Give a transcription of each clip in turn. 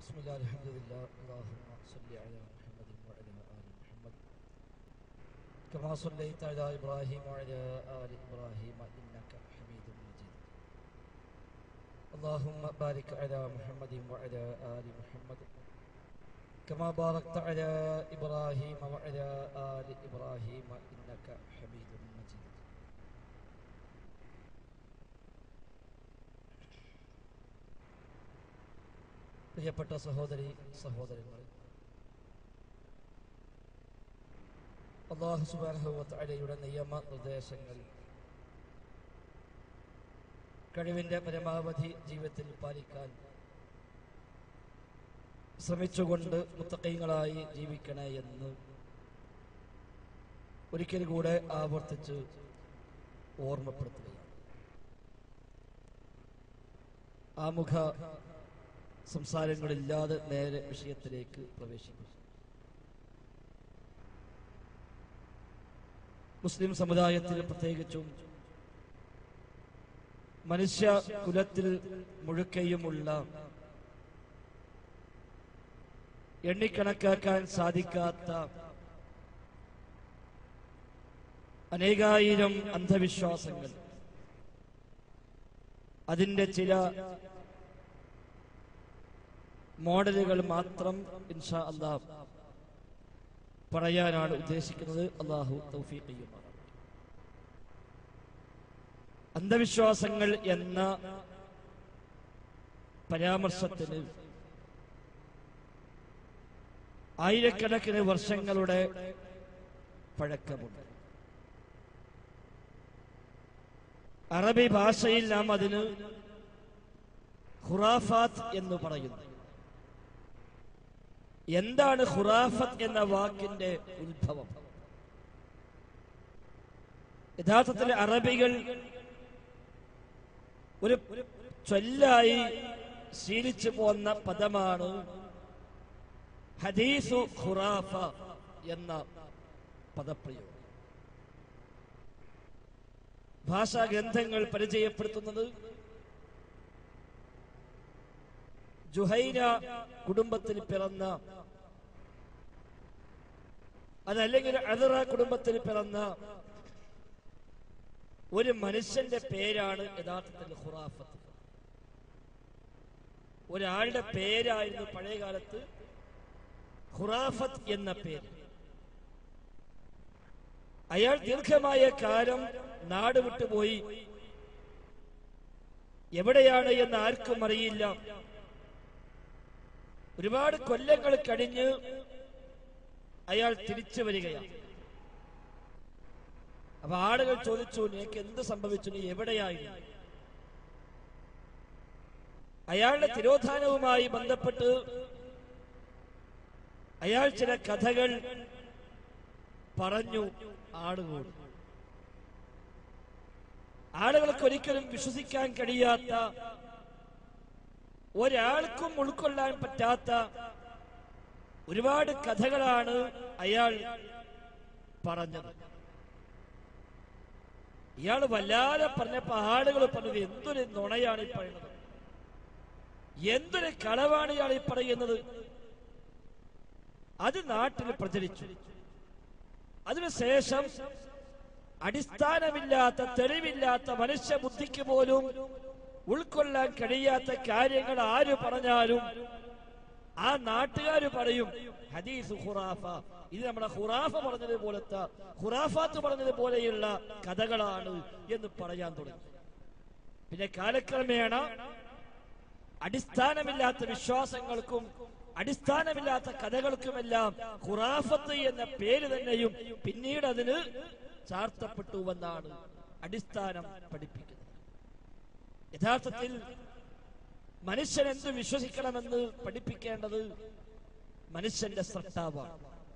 بسم الله الحمد لله اللهم صل على محمد وعلى آل محمد كما صليت على إبراهيم وعلى آل إبراهيم إنك حميد مجيد اللهم بارك على محمد وعلى آل محمد كما باركت على إبراهيم وعلى آل إبراهيم إنك حميد مجيد പ്രിയപ്പെട്ട സഹോദരി സഹോദരങ്ങൾ അള്ളാഹു സുബാനഹുവത്തലയുടെ നിയമ നിർദ്ദേശങ്ങൾ കഴിവിന്റെ പരമാവധി ജീവിതത്തിൽ പാലിക്കാൻ ശ്രമിച്ചുകൊണ്ട് മുത്തക്കൈകളായി ജീവിക്കണേ എന്ന് ഒരിക്കൽ കൂടെ ആവർത്തിച്ച് ഓർമ്മപ്പെടുത്തുകയാണ് ആമുഖ സംസാരങ്ങളില്ലാതെ നേരെ വിഷയത്തിലേക്ക് പ്രവേശിക്കും മുസ്ലിം സമുദായത്തിൽ പ്രത്യേകിച്ചും മനുഷ്യ കുലത്തിൽ മുഴുക്കയുമുള്ള എണ്ണിക്കണക്കാക്കാൻ സാധിക്കാത്ത അനേകായിരം അന്ധവിശ്വാസങ്ങൾ അതിന്റെ ചില മോഡലുകൾ മാത്രം ഇൻഷാ അള്ളാഹ് പറയാനാണ് ഉദ്ദേശിക്കുന്നത് അള്ളാഹു തൗഫീഖ് ചെയ്യുമാറാകട്ടെ. അന്ധവിശ്വാസങ്ങൾ എന്ന പരാമർശത്തിന് ആയിരക്കണക്കിന് വർഷങ്ങളുടെ പഴക്കമുണ്ട് അറബി ഭാഷയിൽ നാം അതിന് ഖുറാഫാത്ത് എന്ന് പറയുന്നു എന്താണ് ഖുറാഫത്ത് എന്ന വാക്കിന്റെ ഉത്ഭവം യഥാർത്ഥത്തിൽ അറബികൾ ഒരു ചൊല്ലായി ശീലിച്ചു പോന്ന പദമാണ് ഹദീസു ഖുറാഫ എന്ന പദപ്രയോഗം ഭാഷാ ഗ്രന്ഥങ്ങൾ പരിചയപ്പെടുത്തുന്നത് ജുഹൈന കുടുംബത്തിൽ പിറന്ന അതല്ലെങ്കിൽ അദറ കുടുംബത്തിൽ പിറന്ന ഒരു മനുഷ്യന്റെ പേരാണ് യഥാർത്ഥത്തിൽ ഖുറാഫത്ത് ഒരാളുടെ പേരായിരുന്നു പഴയ കാലത്ത് ഖുറാഫത്ത് എന്ന പേര് അയാൾ ദീർഘമായ കാലം നാട് വിട്ടുപോയി എവിടെയാണ് എന്ന് ആർക്കും അറിയില്ല ഒരുപാട് കൊല്ലങ്ങൾ കഴിഞ്ഞ് അയാൾ തിരിച്ചു വരികയാണ് അപ്പൊ ആളുകൾ ചോദിച്ചു നിനക്ക് എന്ത് സംഭവിച്ചു നീ എവിടെയായിരുന്നു അയാളുടെ തിരോധാനവുമായി ബന്ധപ്പെട്ട് അയാൾ ചില കഥകൾ പറഞ്ഞു ആളുകളോട് ആളുകൾക്ക് ഒരിക്കലും വിശ്വസിക്കാൻ കഴിയാത്ത ഒരാൾക്കും ഉൾക്കൊള്ളാൻ പറ്റാത്ത ഒരുപാട് കഥകളാണ് അയാൾ പറഞ്ഞത് ഇയാൾ വല്ലാതെ പറഞ്ഞപ്പോ ആളുകൾ പറഞ്ഞത് എന്തൊരു നുണയാണ് ഈ പറയുന്നത് എന്തൊരു കളവാണ് ഇയാൾ ഈ പറയുന്നത് അത് നാട്ടിൽ പ്രചരിച്ചു അതിനുശേഷം അടിസ്ഥാനമില്ലാത്ത തെളിവില്ലാത്ത മനുഷ്യ ബുദ്ധിക്ക് പോലും ഉൾക്കൊള്ളാൻ കഴിയാത്ത കാര്യങ്ങൾ ആര് പറഞ്ഞാലും ആ നാട്ടുകാർ പറയും ഹദീസ് ഖുറാഫ ഇത് നമ്മുടെ ഖുറാഫ പറഞ്ഞതുപോലത്തെ ഖുറാഫാത്ത് പറഞ്ഞതുപോലെയുള്ള കഥകളാണ് എന്ന് പറയാൻ തുടങ്ങി പിന്നെ കാലക്രമേണ അടിസ്ഥാനമില്ലാത്ത വിശ്വാസങ്ങൾക്കും അടിസ്ഥാനമില്ലാത്ത കഥകൾക്കുമെല്ലാം ഖുറാഫത്ത് എന്ന പേര് തന്നെയും പിന്നീട് അതിന് ചാർത്തപ്പെട്ടുവെന്നാണ് അടിസ്ഥാനം പഠിപ്പിക്കുന്നത് യഥാർത്ഥത്തിൽ മനുഷ്യൻ എന്ത് വിശ്വസിക്കണമെന്ന് പഠിപ്പിക്കേണ്ടത് മനുഷ്യന്റെ സൃഷ്ടാവാണ്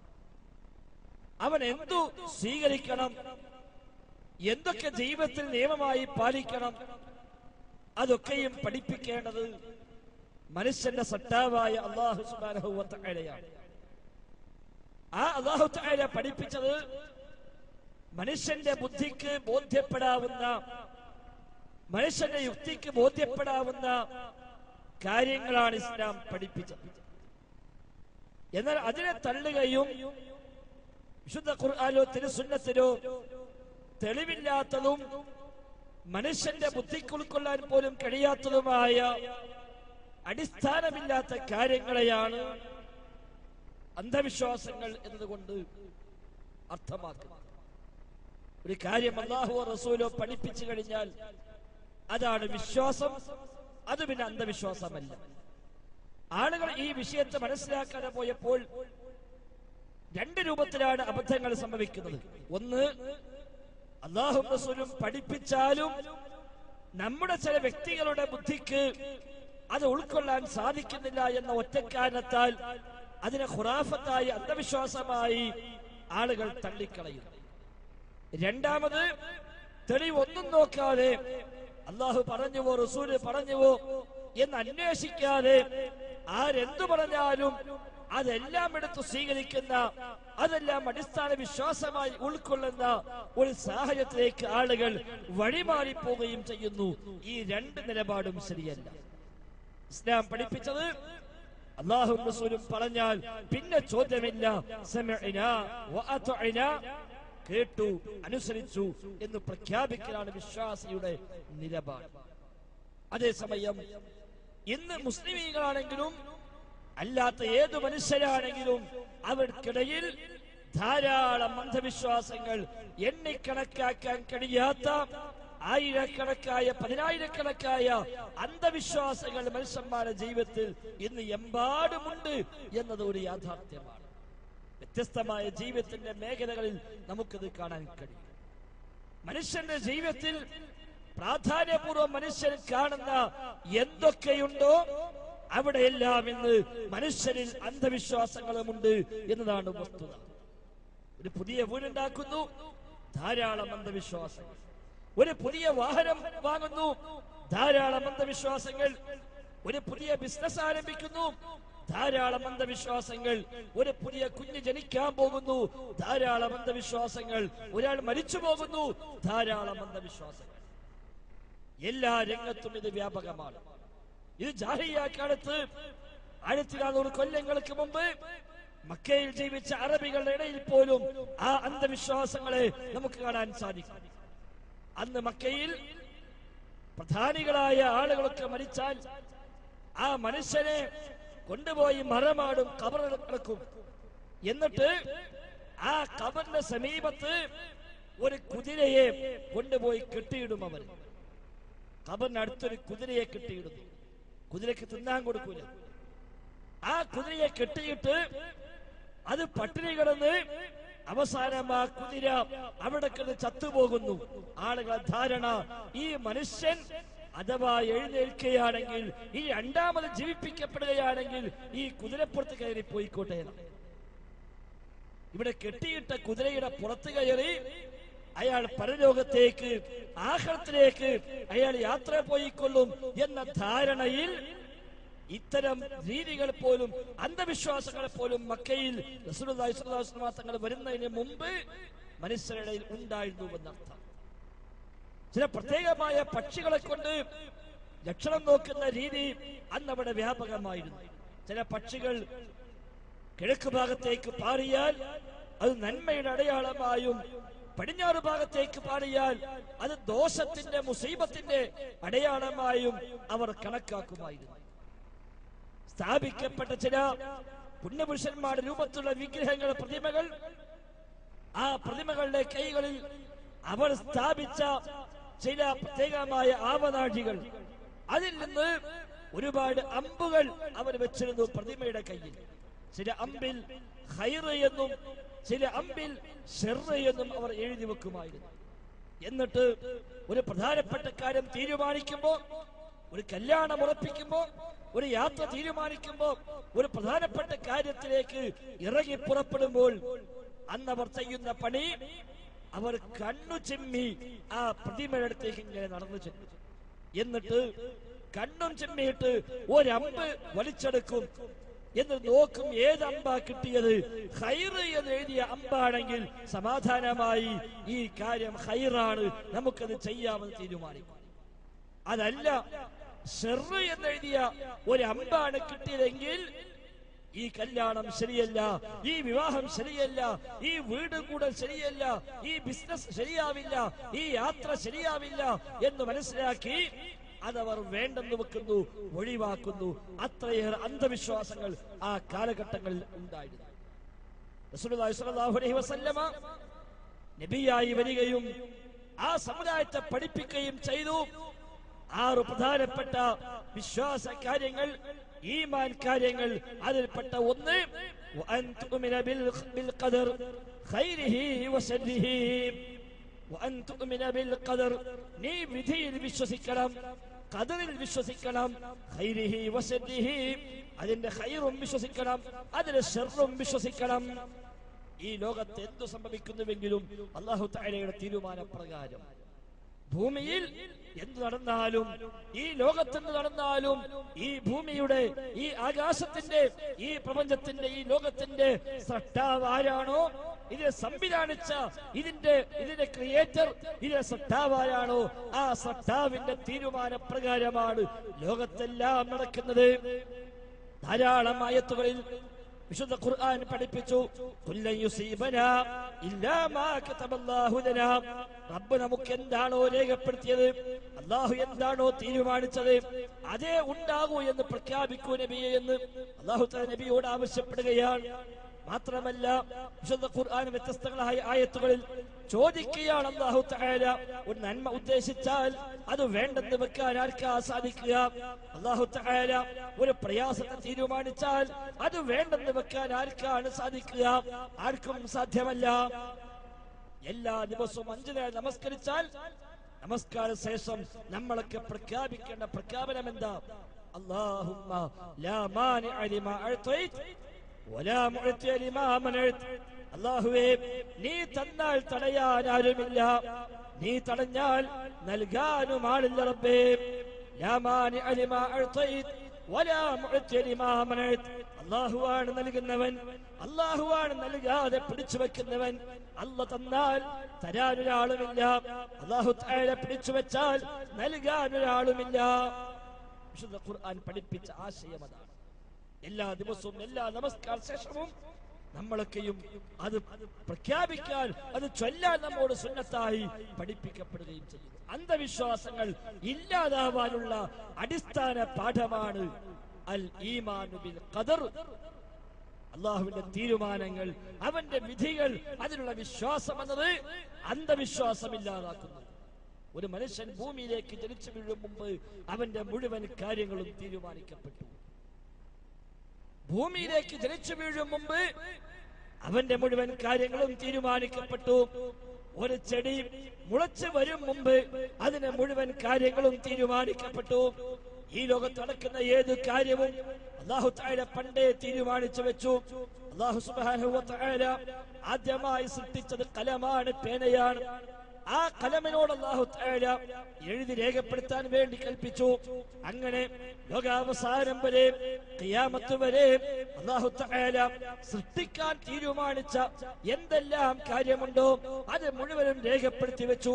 അവൻ എന്തു സ്വീകരിക്കണം എന്തൊക്കെ ജീവിതത്തിൽ നിയമമായി പാലിക്കണം അതൊക്കെയും പഠിപ്പിക്കേണ്ടത് മനുഷ്യന്റെ സട്ടാവായ അള്ളാഹു സുബാനഹുവത്തയാണ് ആ അള്ളാഹു തആല പഠിപ്പിച്ചത് മനുഷ്യന്റെ ബുദ്ധിക്ക് ബോധ്യപ്പെടാവുന്ന മനുഷ്യന്റെ യുക്തിക്ക് ബോധ്യപ്പെടാവുന്ന കാര്യങ്ങളാണ് ഇസ്ലാം പഠിപ്പിച്ചത് എന്നാൽ അതിനെ തള്ളുകയും വിശുദ്ധ ഖുർആാനോ തിരുസുന്നത്തിലോ തെളിവില്ലാത്തതും മനുഷ്യന്റെ ബുദ്ധിക്ക് ഉൾക്കൊള്ളാൻ പോലും കഴിയാത്തതുമായ അടിസ്ഥാനമില്ലാത്ത കാര്യങ്ങളെയാണ് അന്ധവിശ്വാസങ്ങൾ എന്നതുകൊണ്ട് അർത്ഥമാക്കുന്നത് ഒരു കാര്യം അള്ളാഹുവോ റസൂലോ പഠിപ്പിച്ചു കഴിഞ്ഞാൽ അതാണ് വിശ്വാസം അത് പിന്നെ അന്ധവിശ്വാസമല്ല ആളുകൾ ഈ വിഷയത്തെ മനസ്സിലാക്കാതെ പോയപ്പോൾ രണ്ട് രൂപത്തിലാണ് അബദ്ധങ്ങൾ സംഭവിക്കുന്നത് ഒന്ന് അള്ളാഹു റസൂലും പഠിപ്പിച്ചാലും നമ്മുടെ ചില വ്യക്തികളുടെ ബുദ്ധിക്ക് അത് ഉൾക്കൊള്ളാൻ സാധിക്കുന്നില്ല എന്ന ഒറ്റക്കാരണത്താൽ അതിനെ ഖുറാഫത്തായി അന്ധവിശ്വാസമായി ആളുകൾ തള്ളിക്കളയും രണ്ടാമത് തെളിവ് ഒന്നും നോക്കാതെ അള്ളാഹു പറഞ്ഞുവോ റസൂല് പറഞ്ഞുവോ എന്ന് അന്വേഷിക്കാതെ ആരെന്തു പറഞ്ഞാലും അതെല്ലാം എടുത്ത് സ്വീകരിക്കുന്ന അതെല്ലാം അടിസ്ഥാന വിശ്വാസമായി ഉൾക്കൊള്ളുന്ന ഒരു സാഹചര്യത്തിലേക്ക് ആളുകൾ വഴിമാറിപ്പോവുകയും ചെയ്യുന്നു ഈ രണ്ട് നിലപാടും ശരിയല്ല ഇസ്ലാം പഠിപ്പിച്ചത് അള്ളാഹു റസൂലും പറഞ്ഞാൽ പിന്നെ ചോദ്യമില്ല സമിഅ്നാ വഅത്അനാ കേട്ടു അനുസരിച്ചു എന്ന് പ്രഖ്യാപിക്കലാണ് വിശ്വാസിയുടെ നിലപാട് അതേസമയം ഇന്ന് മുസ്ലിമീങ്ങളാണെങ്കിലും അല്ലാത്ത ഏതു മനുഷ്യരാണെങ്കിലും അവർക്കിടയിൽ ധാരാളം അന്ധവിശ്വാസങ്ങൾ എണ്ണിക്കണക്കാക്കാൻ കഴിയാത്ത ആയിരക്കണക്കായ പതിനായിരക്കണക്കായ അന്ധവിശ്വാസങ്ങൾ മനുഷ്യന്മാരുടെ ജീവിതത്തിൽ ഇന്ന് എമ്പാടുമുണ്ട് എന്നത് ഒരു യാഥാർത്ഥ്യമാണ് വ്യത്യസ്തമായ ജീവിതത്തിന്റെ മേഖലകളിൽ നമുക്കിത് കാണാൻ കഴിയും മനുഷ്യന്റെ ജീവിതത്തിൽ പ്രാധാന്യപൂർവ്വം മനുഷ്യൻ കാണുന്ന എന്തൊക്കെയുണ്ടോ അവിടെയെല്ലാം ഇന്ന് മനുഷ്യരിൽ അന്ധവിശ്വാസങ്ങളുമുണ്ട് എന്നതാണ് വസ്തുത ഒരു പുതിയ വീടുണ്ടാക്കുന്നു ധാരാളം അന്ധവിശ്വാസങ്ങൾ ഒരു പുതിയ വാഹനം വാങ്ങുന്നു ധാരാളം അന്ധവിശ്വാസങ്ങൾ ഒരു പുതിയ ബിസിനസ് ആരംഭിക്കുന്നു ധാരാളം അന്ധവിശ്വാസങ്ങൾ ഒരു പുതിയ കുഞ്ഞ് ജനിക്കാൻ പോകുന്നു ധാരാളം അന്ധവിശ്വാസങ്ങൾ ഒരാൾ മരിച്ചു പോകുന്നു ധാരാളം അന്ധവിശ്വാസങ്ങൾ എല്ലാ രംഗത്തും ഇത് വ്യാപകമാണ് ഇത് ജാഹിയ കാലത്ത് ആയിരത്തി നാനൂറ് കൊല്ലങ്ങൾക്ക് മുമ്പ് മക്കയിൽ ജീവിച്ച അറബികളുടെ ഇടയിൽ പോലും ആ അന്ധവിശ്വാസങ്ങളെ നമുക്ക് കാണാൻ സാധിക്കും അന്ന് മക്കയിൽ പ്രധാനികളായ ആളുകളൊക്കെ മരിച്ചാൽ ആ മനുഷ്യനെ കൊണ്ടുപോയി മറമാടും കബറടക്കും എന്നിട്ട് ആ കബറിന്റെ സമീപത്ത് ഒരു കുതിരയെ കൊണ്ടുപോയി കെട്ടിയിടും അവർ കബറിന് അടുത്തൊരു കുതിരയെ കെട്ടിയിടുന്നു കുതിരക്ക് തിന്നാൻ കൊടുക്കൂല ആ കുതിരയെ കെട്ടിയിട്ട് അത് പട്ടിണി കിടന്ന് അവസാനം ആ കുതിര അവിടെ കിടന്ന് ചത്തുപോകുന്നു ആളുകൾ ധാരണ ഈ മനുഷ്യൻ അഥവാ എഴുന്നേൽക്കുകയാണെങ്കിൽ ഈ രണ്ടാമത് ജീവിപ്പിക്കപ്പെടുകയാണെങ്കിൽ ഈ കുതിരപ്പുറത്ത് കയറി പോയിക്കോട്ടെ എന്നാണ്. ഇവിടെ കെട്ടിയിട്ട കുതിരയുടെ പുറത്ത് കയറി അയാൾ പരലോകത്തേക്ക് ആഹ്ലത്തിലേക്ക് അയാൾ യാത്ര പോയിക്കൊള്ളും എന്ന ധാരണയിൽ ഇത്തരം രീതികൾ പോലും അന്ധവിശ്വാസങ്ങൾ പോലും മക്കയിൽ റസൂലുള്ളാഹി സ്വല്ലല്ലാഹു അലൈഹി വസല്ലം തങ്ങൾ വരുന്നതിന് മുമ്പ് മനുഷ്യരുടെ ഇടയിൽ ഉണ്ടായിരുന്നു എന്നർത്ഥം ചില പ്രത്യേകമായ പക്ഷികളെ കൊണ്ട് ലക്ഷണം നോക്കുന്ന രീതി അന്ന് അവിടെ വ്യാപകമായിരുന്നു ചില പക്ഷികൾ കിഴക്ക് ഭാഗത്തേക്ക് പാറിയാൽ അത് നന്മയുടെ അടയാളമായും പടിഞ്ഞാറ് ഭാഗത്തേക്ക് പാറിയാൽ അത് ദോഷത്തിന്റെ മുസീബത്തിന്റെ അടയാളമായും അവർ കണക്കാക്കുമായിരുന്നു സ്ഥാപിക്കപ്പെട്ട ചില പുണ്യപുരുഷന്മാരുടെ രൂപത്തിലുള്ള വിഗ്രഹങ്ങൾ പ്രതിമകൾ ആ പ്രതിമകളുടെ കൈകളിൽ അവർ സ്ഥാപിച്ച ചില പ്രത്യേകമായ ആവനാഴികൾ അതിൽ നിന്ന് ഒരുപാട് അമ്പുകൾ അവർ വെച്ചിരുന്നു പ്രതിമയുടെ കയ്യിൽ ചില അമ്പിൽ ഹൈറ് എന്നും ചില അമ്പിൽ ഷെറ് എന്നും അവർ എഴുതി വെക്കുമായിരുന്നു എന്നിട്ട് ഒരു പ്രധാനപ്പെട്ട കാര്യം തീരുമാനിക്കുമ്പോൾ ഒരു കല്യാണം ഉറപ്പിക്കുമ്പോൾ ഒരു യാത്ര തീരുമാനിക്കുമ്പോൾ ഒരു പ്രധാനപ്പെട്ട കാര്യത്തിലേക്ക് ഇറങ്ങി പുറപ്പെടുമ്പോൾ അന്ന് അവർ ചെയ്യുന്ന പണി അവർ കണ്ണു ചിമ്മി ആ പ്രതിമയുടെ അടുത്തേക്ക് ഇങ്ങനെ നടന്നു ചെല്ലും എന്നിട്ട് കണ്ണും ചിമ്മിയിട്ട് ഒരമ്പ് വലിച്ചെടുക്കും എന്ന് നോക്കും ഏത് അമ്പാ കിട്ടിയത് ഹൈറ് എന്ന് എഴുതിയ അമ്പാണെങ്കിൽ സമാധാനമായി ഈ കാര്യം ഹൈറാണ് നമുക്കത് ചെയ്യാമെന്ന് തീരുമാനിക്കും അതല്ല ഷെറ് എന്നെഴുതിയ ഒരു അമ്പാണ് കിട്ടിയതെങ്കിൽ ഈ കല്യാണം ശരിയല്ല ഈ വിവാഹം ശരിയല്ല ഈ വീട് കൂടൽ ശരിയല്ല ഈ ബിസിനസ് ശരിയാവില്ല ഈ യാത്ര ശരിയാവില്ല എന്ന് മനസ്സിലാക്കി അതവർ വേണ്ടെന്ന് വെക്കുന്നു ഒഴിവാക്കുന്നു അത്രയേറെ അന്ധവിശ്വാസങ്ങൾ ആ കാലഘട്ടങ്ങളിൽ ഉണ്ടായിരുന്നു റസൂലുള്ളാഹി സ്വല്ലല്ലാഹു അലൈഹി വസല്ലമ നബിയായി വരികയും ആ സമുദായത്തെ പഠിപ്പിക്കുകയും ചെയ്തു ആറ് പ്രധാനപ്പെട്ട വിശ്വാസ കാര്യങ്ങൾ ഈമാൻ കാര്യങ്ങൾ അതിൽപ്പെട്ട ഒന്ന് وأن تؤمن بال- بالقدر خيره وشره وأن تؤمن بالقدر നീ വിധിയിൽ വിശ്വസിക്കണം കദറിൽ വിശ്വസിക്കണം ഖൈരിഹി വശരിഹി അതിന്റെ ഖൈറും വിശ്വസിക്കണം അതിന്റെ ഷെറും വിശ്വസിക്കണം ഈ ലോകത്ത് എന്തു സംഭവിക്കുന്നുവെങ്കിലും അള്ളാഹു താലയുടെ തീരുമാനപ്രകാരം ഭൂമിയിൽ എന്ത് നടന്നാലും ഈ ലോകത്ത് എന്ത് നടന്നാലും ഈ ഭൂമിയുടെ ഈ ആകാശത്തിന്റെ ഈ പ്രപഞ്ചത്തിന്റെ ഈ ലോകത്തിന്റെ സട്ടാവ് ആരാണോ ഇതിനെ സംവിധാനിച്ച ഇതിന്റെ ഇതിന്റെ ക്രിയേറ്റർ ഇതിന്റെ സട്ടാവ് ആരാണോ ആ സട്ടാവിന്റെ തീരുമാനപ്രകാരമാണ് ലോകത്തെല്ലാം നടക്കുന്നത് ധാരാളം ആയത്തുകളിൽ വിശുദ്ധ ഖുർആൻ പഠിപ്പിച്ചു കുല്ലൻ യുസീബനാ ഇല്ലാ മാ കതബല്ലാഹു ലനാ റബ്ബ് നമുക്ക് എന്താണോ രേഖപ്പെടുത്തിയത് അള്ളാഹു എന്താണോ തീരുമാനിച്ചത് അതേ ഉണ്ടാകൂ എന്ന് പ്രഖ്യാപിക്കൂ നബിയെ എന്ന് അള്ളാഹു തആല നബിയോട് ആവശ്യപ്പെടുകയാണ് മാത്രമല്ല വിശുദ്ധ ഖുർആൻ വ്യത്യസ്തങ്ങളായ ആയത്തുകളിൽ ചോദിക്കുകയാണ് അള്ളാഹു തആല ഒരു നന്മ ഉദ്ദേശിച്ചാൽ അത് വേണ്ടെന്ന് വെക്കാൻ ആർക്കാ സാധിക്കുക അള്ളാഹു തആല ഒരു പ്രയാസത്തെ തീരുമാനിച്ചാൽ അത് വേണ്ടെന്ന് വെക്കാൻ ആർക്കാണ് സാധിക്കുക ആർക്കും സാധ്യമല്ല എല്ലാ ദിവസവും അഞ്ചു നേരം നമസ്കരിച്ചാൽ നമസ്കാര ശേഷം നമ്മളൊക്കെ പ്രഖ്യാപിക്കേണ്ട പ്രഖ്യാപനം എന്താ അല്ലാഹുമ്മ ലാ മാനിഅ ലിമാ അഅ്തൈത് വലാ മുഅ്തിയ ലിമാ മനഅത് അല്ലാഹുവേ നീ തന്നാൽ തടയാൻ ആരുമില്ല നീ തടഞ്ഞാൽ നൽകാനും ആളില്ല റബ്ബേ ലാ മാനിഅ ലിമാ അഅ്തൈത് വലാ മുഅ്തിയ ലിമാ മനഅത് അള്ളാഹുവാണ് നൽകുന്നവൻ അള്ളാഹുവാണ് നൽകാതെ പിടിച്ചു വെക്കുന്നവൻ അല്ല തന്നാൽ തരാൻ ഒരാളുമില്ല അള്ളാഹു താഴെ പിടിച്ചു വെച്ചാൽ നൽകാൻ ഒരാളുമില്ല വിശുദ്ധ ഖുർആൻ പഠിപ്പിച്ച ആശയം അതാണ് എല്ലാ ദിവസവും എല്ലാ നമസ്കാര ശേഷവും നമ്മളൊക്കെയും അത് പ്രഖ്യാപിക്കാൻ അത് ചൊല്ലാൻ നമ്മോട് സുന്നത്തായി പഠിപ്പിക്കപ്പെടുകയും ചെയ്യുന്നു അന്ധവിശ്വാസങ്ങൾ ഇല്ലാതാവാനുള്ള അടിസ്ഥാന പാഠമാണ് അൽ ഈമാനു ബിൽ ഖദർ അള്ളാഹുവിന്റെ തീരുമാനങ്ങൾ അവന്റെ വിധികൾ അതിനുള്ള വിശ്വാസം എന്നത് അന്ധവിശ്വാസം ഇല്ലാതാക്കുന്നു ഒരു മനുഷ്യൻ ഭൂമിയിലേക്ക് ജനിച്ചു വീഴും മുമ്പ് അവന്റെ മുഴുവൻ കാര്യങ്ങളും തീരുമാനിക്കപ്പെട്ടു ഭൂമിയിലേക്ക് ജനിച്ചു വീഴും മുമ്പ് അവന്റെ മുഴുവൻ കാര്യങ്ങളും തീരുമാനിക്കപ്പെട്ടു ഒരു ചെടി മുളച്ചു വരും മുമ്പ് അതിന് മുഴുവൻ കാര്യങ്ങളും തീരുമാനിക്കപ്പെട്ടു ഈ ലോകത്ത് നടക്കുന്ന ഏത് കാര്യവും അള്ളാഹു താഴെ പണ്ടേ തീരുമാനിച്ചു വെച്ചു അള്ളാഹു സുബ്ഹാനഹു വ തആല ആദ്യമായി സൃഷ്ടിച്ചത് കലമാണ് പേനയാണ് ആ കലമിനോട് അള്ളാഹു തആല എഴുതി രേഖപ്പെടുത്താൻ വേണ്ടി കൽപ്പിച്ചു അങ്ങനെ ലോകാവസാനം വരെ ഖിയാമത്ത് വരെ അള്ളാഹു തആല സൃഷ്ടിക്കാൻ തീരുമാനിച്ച എന്തെല്ലാം കാര്യമുണ്ടോ അത് മുഴുവനും രേഖപ്പെടുത്തി വെച്ചു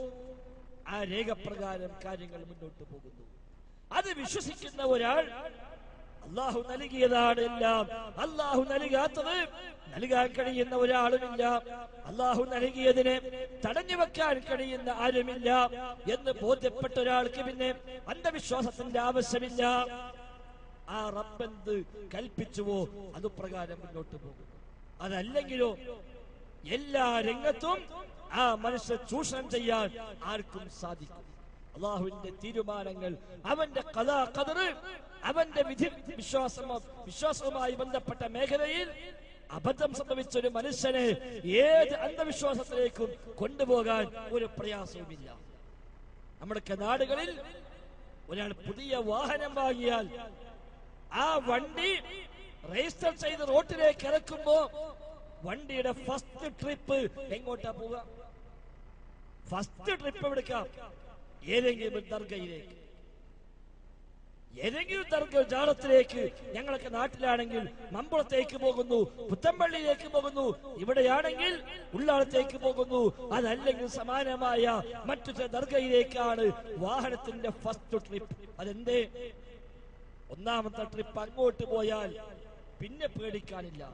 ആ രേഖപ്രകാരം കാര്യങ്ങൾ മുന്നോട്ട് പോകുന്നു അത് വിശ്വസിക്കുന്ന ഒരാൾ അള്ളാഹു നൽകിയതാണ് എല്ലാം അള്ളാഹു നൽകാത്തത് നൽകാൻ കഴിയുന്ന ഒരാളുമില്ല അള്ളാഹു നൽകിയതിനെ തടഞ്ഞു വെക്കാൻ കഴിയുന്ന ആരുമില്ല എന്ന് ബോധ്യപ്പെട്ട ഒരാൾക്ക് പിന്നെ അന്ധവിശ്വാസത്തിന്റെ ആവശ്യമില്ല ആ റബ്ബെന്ത് കൽപ്പിച്ചുവോ അത് പ്രകാരം മുന്നോട്ട് പോകും അതല്ലെങ്കിലോ എല്ലാ രംഗത്തും ആ മനുഷ്യ ചൂഷണം ചെയ്യാൻ ആർക്കും സാധിക്കും അള്ളാഹുവിന്റെ തീരുമാനങ്ങൾ അവന്റെ കഥാ കതറ് അവന്റെ വിധി വിശ്വാസമോ വിശ്വാസവുമായി ബന്ധപ്പെട്ട മേഖലയിൽ അബദ്ധം സംഭവിച്ച ഒരു മനുഷ്യനെ ഏത് അന്ധവിശ്വാസത്തിലേക്കും കൊണ്ടുപോകാൻ ഒരു പ്രയാസവുമില്ല നമ്മുടെ നാടുകളിൽ ഒരാൾ പുതിയ വാഹനം വാങ്ങിയാൽ ആ വണ്ടി രജിസ്റ്റർ ചെയ്ത് റോട്ടിലേക്ക് ഇറക്കുമ്പോ വണ്ടിയുടെ ഫസ്റ്റ് ട്രിപ്പ് എങ്ങോട്ടാ പോവുക ഫസ്റ്റ് ട്രിപ്പ് എടുക്കാം ഏതെങ്കിലും ഒരു ദർഗയിലേക്ക് ഏതെങ്കിലും തരത്തിൽ ജാറത്തിലേക്ക് ഞങ്ങളൊക്കെ നാട്ടിലാണെങ്കിൽ മമ്പുറത്തേക്ക് പോകുന്നു പുത്തമ്പള്ളിയിലേക്ക് പോകുന്നു ഇവിടെയാണെങ്കിൽ ഉള്ളാളത്തേക്ക് പോകുന്നു അതല്ലെങ്കിൽ സമാനമായ മറ്റു ചില ദർഗയിലേക്കാണ് വാഹനത്തിന്റെ ഫസ്റ്റ് ട്രിപ്പ് അതെന്തേ ഒന്നാമത്തെ ട്രിപ്പ് അങ്ങോട്ട് പോയാൽ പിന്നെ പേടിക്കാനില്ല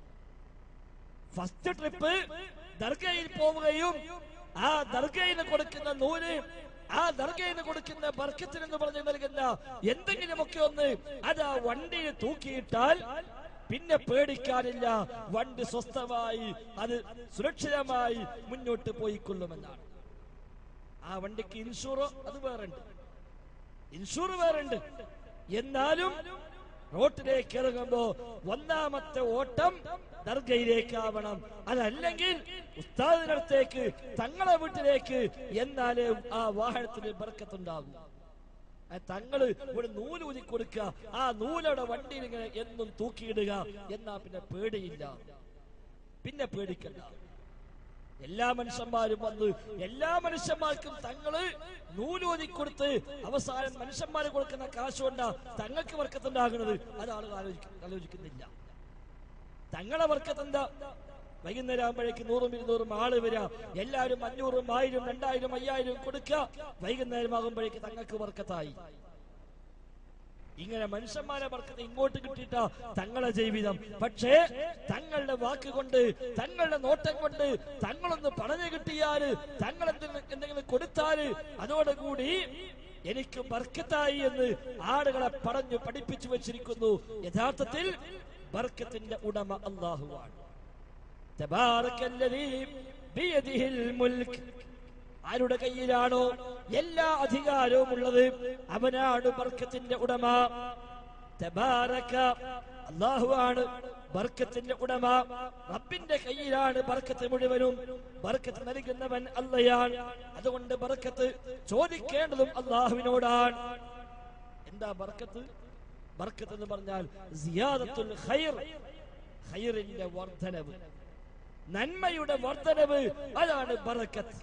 ഫസ്റ്റ് ട്രിപ്പ് ദർഗയിൽ പോവുകയും ആ ദർഗയിൽ കൊടുക്കുന്ന നൂല് ആ ദർഗയിൽ കൊടുക്കുന്ന ബർക്കത്തിന് എന്ന് പറഞ്ഞ് നൽകുന്ന എന്തെങ്കിലുമൊക്കെ ഒന്ന് അത് ആ വണ്ടിയിൽ തൂക്കിയിട്ടാൽ പിന്നെ പേടിക്കാനില്ല വണ്ടി സ്വസ്ഥമായി അത് സുരക്ഷിതമായി മുന്നോട്ട് പോയിക്കൊള്ളുമെന്നാണ് ആ വണ്ടിക്ക് ഇൻഷൂറോ അത് വേറുണ്ട് ഇൻഷൂർ വേറുണ്ട് എന്നാലും റോട്ടിലേക്ക് ഇറങ്ങുമ്പോ ഒന്നാമത്തെ ഓട്ടം ദർഗയിലേക്കാവണം അതല്ലെങ്കിൽ ഉസ്താദിനടുത്തേക്ക് തങ്ങളെ വീട്ടിലേക്ക് എന്നാലേ ആ വാഹനത്തിന് ബർക്കത്തുണ്ടാകും ആ തങ്ങള് ഒരു നൂല് ഊതി കൊടുക്കുക ആ നൂലയുടെ വണ്ടിയിൽ ഇങ്ങനെ എന്നും തൂക്കിയിടുക എന്നാ പിന്നെ പേടിയില്ല പിന്നെ പേടിക്കണ്ട എല്ലാ മനുഷ്യന്മാരും വന്ന് എല്ലാ മനുഷ്യന്മാർക്കും തങ്ങള് നൂലൂതി കൊടുത്ത് അവസാനം മനുഷ്യന്മാര് കൊടുക്കുന്ന കാശ് കൊണ്ടാ തങ്ങൾക്ക് വർക്കത്തുണ്ടാകുന്നത് അത് ആളുകൾ ആലോചിക്ക ആലോചിക്കുന്നില്ല തങ്ങളെ വർക്കത്തെന്താ വൈകുന്നേരം ആകുമ്പോഴേക്ക് നൂറും ഇരുന്നൂറും ആള് വരിക എല്ലാവരും അഞ്ഞൂറും ആയിരം രണ്ടായിരം അയ്യായിരം കൊടുക്കുക വൈകുന്നേരം ആകുമ്പോഴേക്ക് തങ്ങൾക്ക് വർക്കത്തായി ഇങ്ങനെ മനുഷ്യന്മാരെ വർക്കത്ത് ഇങ്ങോട്ട് കിട്ടിയിട്ട തങ്ങളെ ജീവിതം പക്ഷേ തങ്ങളുടെ വാക്ക് കൊണ്ട് തങ്ങളുടെ നോട്ടം കൊണ്ട് തങ്ങളൊന്ന് പറഞ്ഞു കിട്ടിയാല് തങ്ങൾ എന്തെങ്കിലും എന്തെങ്കിലും കൊടുത്താല് അതോടുകൂടി എനിക്ക് ബർക്കത്തായി എന്ന് ആളുകളെ പറഞ്ഞു പഠിപ്പിച്ചു വെച്ചിരിക്കുന്നു യഥാർത്ഥത്തിൽ ബർക്കത്തിന്റെ ഉടമ അള്ളാഹുവാണ് തബാറക്കല്ലദീ ബിയദിഹിൽ മുൽക്ക് ആരുടെ കയ്യിലാണോ എല്ലാ അധികാരവും ഉള്ളത് അവനാണ് ബർക്കത്തിന്റെ ഉടമ തബാറക അള്ളാഹുവാണ് ബർക്കത്തിന്റെ ഉടമ റബ്ബിന്റെ കയ്യിലാണ് ബർക്കത്ത് മുഴുവനും ബർക്കത്ത് നൽകുന്നവൻ അല്ലയാണ് അതുകൊണ്ട് ബർക്കത്ത് ചോദിക്കേണ്ടതും അള്ളാഹുവിനോടാണ് എന്താ ബർക്കത്ത് ബർക്കത്ത് എന്ന് പറഞ്ഞാൽ സിയാദത്തുൽ ഖൈർ ഖൈറിന്റെ വർധനവ് നന്മയുടെ വർധനവ് അതാണ് ബറക്കത്ത്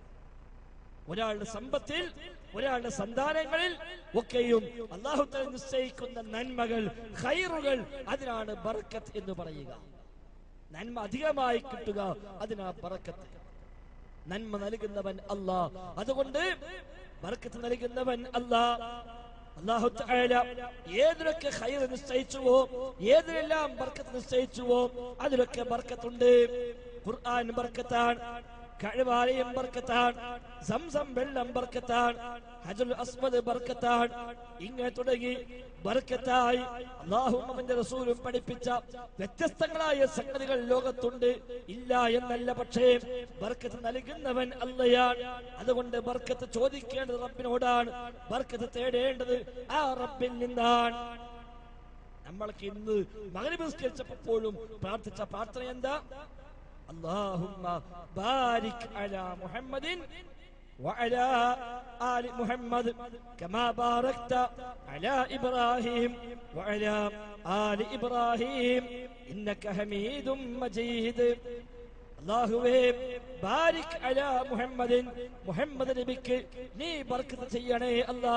ഒരാളുടെ സമ്പത്തിൽ ഒരാളുടെ സന്താനങ്ങളിൽ ഒക്കെയും അള്ളാഹു തആല നിശ്ചയിക്കുന്ന നന്മകൾ ഖൈറുകൾ അതിനാണ് ബറക്കത്ത് എന്ന് പറയുക നന്മ അധികമായി കിട്ടുക അതിനാ ബറക്കത്ത് നന്മ നൽകുന്നവൻ അല്ലാ അതുകൊണ്ട് ബർക്കത്ത് നൽകുന്നവൻ അല്ലാ അള്ളാഹു തആല ഏതിലൊക്കെ ഖൈർ നിശ്ചയിച്ചുവോ ഏതിലെല്ലാം ബർക്കത്ത് നിശ്ചയിച്ചുവോ അതിലൊക്കെ ബർക്കത്തുണ്ട് ഖുർആൻ ബർക്കത്താണ് കഴുവാലയം ബർക്കത്താണ് സംസം വെള്ളം ബർക്കത്താണ് ഹജുൽ അസ്മദ് ബർക്കത്താണ് ഇങ്ങനെ തുടങ്ങി ബർക്കത്തായി അള്ളാഹും അവന്റെ റസൂലും പഠിപ്പിച്ച വ്യത്യസ്തങ്ങളായ സംഗതികൾ ലോകത്തുണ്ട് ഇല്ല എന്നല്ല പക്ഷേ ബർക്കത്ത് നൽകുന്നവൻ അല്ലയാണ് അതുകൊണ്ട് ബർക്കത്ത് ചോദിക്കേണ്ടത് റബ്ബിനോടാണ് ബർക്കത്ത് തേടേണ്ടത് ആ റബ്ബിൽ നിന്നാണ് നമ്മൾക്ക് ഇന്ന് മകരി നിസ്കരിച്ചപ്പോഴും പ്രാർത്ഥിച്ച പ്രാർത്ഥന എന്താ اللهم بارك على محمد وعلى آل محمد كما باركت على إبراهيم وعلى آل إبراهيم إنك حميد مجيد അള്ളാഹുവേ ബാരിക് അല മുഹമ്മദിൻ മുഹമ്മദ് നബിക്ക് നീ ബർക്കത്ത് ചെയ്യണേ അല്ലാ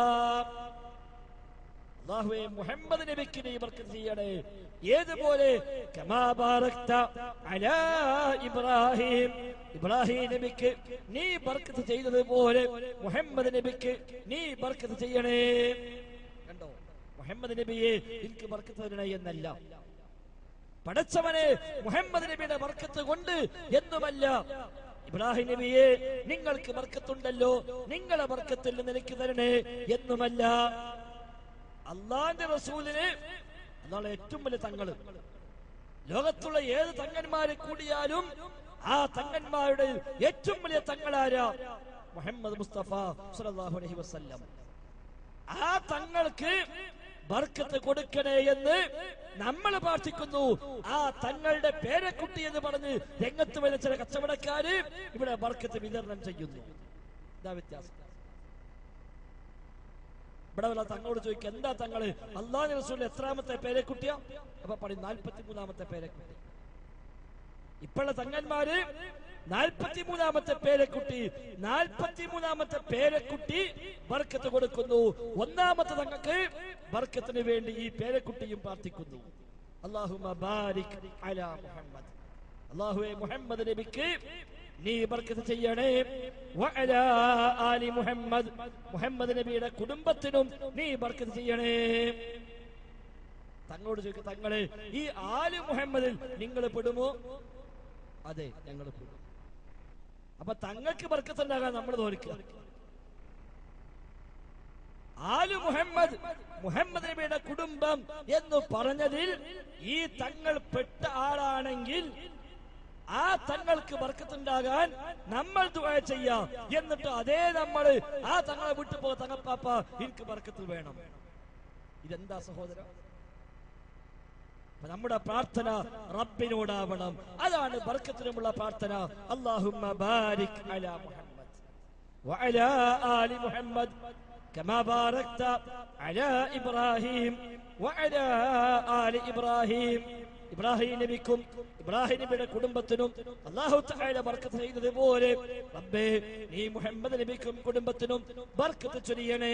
അള്ളാഹുവേ മുഹമ്മദ് നബിക്ക് നീ ബർക്കത്ത് ചെയ്യണേ ഏതുപോലെ കമാ ബാറക്ത അലാ ഇബ്രാഹിം ഇബ്രാഹിം നബിക്ക് നീ ബർക്കത്ത് ചെയ്തതുപോലെ മുഹമ്മദ് നബിക്ക് നീ ബർക്കത്ത് ചെയ്യണേ കണ്ടോ മുഹമ്മദ് നബിയെ എനിക്ക് ബർക്കത്ത് തരണേ എന്നല്ല പടച്ചവനെ മുഹമ്മദ് നബിയുടെ ബർക്കത്ത് കൊണ്ട് എന്നുമല്ല ഇബ്രാഹിം നബിയെ നിങ്ങൾക്ക് ബർക്കത്തുണ്ടല്ലോ നിങ്ങളെ ബർക്കത്തിൽ നിന്ന് എനിക്ക് തരണേ എന്നുമല്ല അള്ളാന്റെ റസൂലിന് അതാണ് ഏറ്റവും വലിയ തങ്ങള് ലോകത്തുള്ള ഏത് തങ്ങന്മാരെ കൂടിയാലും ആ തങ്ങന്മാരുടെ ഏറ്റവും വലിയ തങ്ങളാരാ മുഹമ്മദ് മുസ്തഫ സല്ലല്ലാഹു അലൈഹി വസല്ലം ആ തങ്ങൾക്ക് ബർക്കത്ത് കൊടുക്കണേ എന്ന് നമ്മൾ പ്രാർത്ഥിക്കുന്നു ആ തങ്ങളുടെ പേരക്കുട്ടി എന്ന് പറഞ്ഞ് രംഗത്ത് വരുന്ന ചില കച്ചവടക്കാര് ഇവിടെ ബർക്കത്ത് വിതരണം ചെയ്യുന്നു ഇതാ വ്യത്യാസം ഇവിടെ വല്ല തങ്ങളോട് ചോദിക്കുക എന്താ തങ്ങള് അള്ളാഹ് റസൂൽ എത്രാമത്തെ പേരക്കുട്ടിയാ അപ്പൊ പറയും നാൽപ്പത്തി മൂന്നാമത്തെ പേരക്കുട്ടി ഇപ്പോഴുള്ള തങ്ങന്മാര് നാൽപ്പത്തിമൂന്നാമത്തെ പേരക്കുട്ടി നാൽപ്പത്തിമൂന്നാമത്തെ പേരക്കുട്ടി ബർക്കത്ത് കൊടുക്കുന്നു ഒന്നാമത്തെ തങ്ങൾക്ക് ബർക്കത്തിന് വേണ്ടി ഈ പേരക്കുട്ടിയും പ്രാർത്ഥിക്കുന്നു അള്ളാഹുമ ബാരിക് അലാ മുഹമ്മദ് അള്ളാഹുവെ മുഹമ്മദ് നബിക്ക് നീ ബർക്കത്ത് ചെയ്യണേ വഅലാ ആലി മുഹമ്മദ് മുഹമ്മദ് നബിയുടെ കുടുംബത്തിനും നീ ബർക്കത്ത് ചെയ്യണേ തങ്ങളോട് ചോദിക്കും തങ്ങളെ ഈ ആല് മുഹമ്മദിൽ നിങ്ങൾ പെടുമോ അതെ ഞങ്ങൾ പെടും അപ്പൊ തങ്ങൾക്ക് ബർക്കത്തുണ്ടാകാൻ നമ്മൾ തോൽക്കുക ആലു മുഹമ്മദ് മുഹമ്മദ് നബിയുടെ കുടുംബം എന്ന് പറഞ്ഞതിൽ ഈ തങ്ങൾ പെട്ട ആളാണെങ്കിൽ ആ തങ്ങൾക്ക് ബർക്കത്തുണ്ടാകാൻ നമ്മൾ ദുആ ചെയ്യാം എന്നിട്ട് അതേ നമ്മൾ ആ തങ്ങളെ വിട്ടു പോ തങ്ങപ്പാപ്പ എനിക്ക് ബർക്കത്ത് വേണം ഇതെന്താ സഹോദര അപ്പൊ നമ്മുടെ പ്രാർത്ഥന റബ്ബിനോടാവണം അതാണ് ബർക്കത്തിനുമുള്ള പ്രാർത്ഥന അല്ലാഹുമ്മ ബാരിക് അലാ മുഹമ്മദ് وعلى آل محمد كما باركت على إبراهيم وعلى آل إبراهيم ഇബ്രാഹിം നബിക്കും ഇബ്രാഹിം നബിയുടെ കുടുംബത്തിനും അള്ളാഹു തആല ബർക്കത്ത് ചെയ്തതുപോലെ റബ്ബേ നീ മുഹമ്മദ് നബിക്കും കുടുംബത്തിനും ബർക്കത്ത് ചൊരിയണേ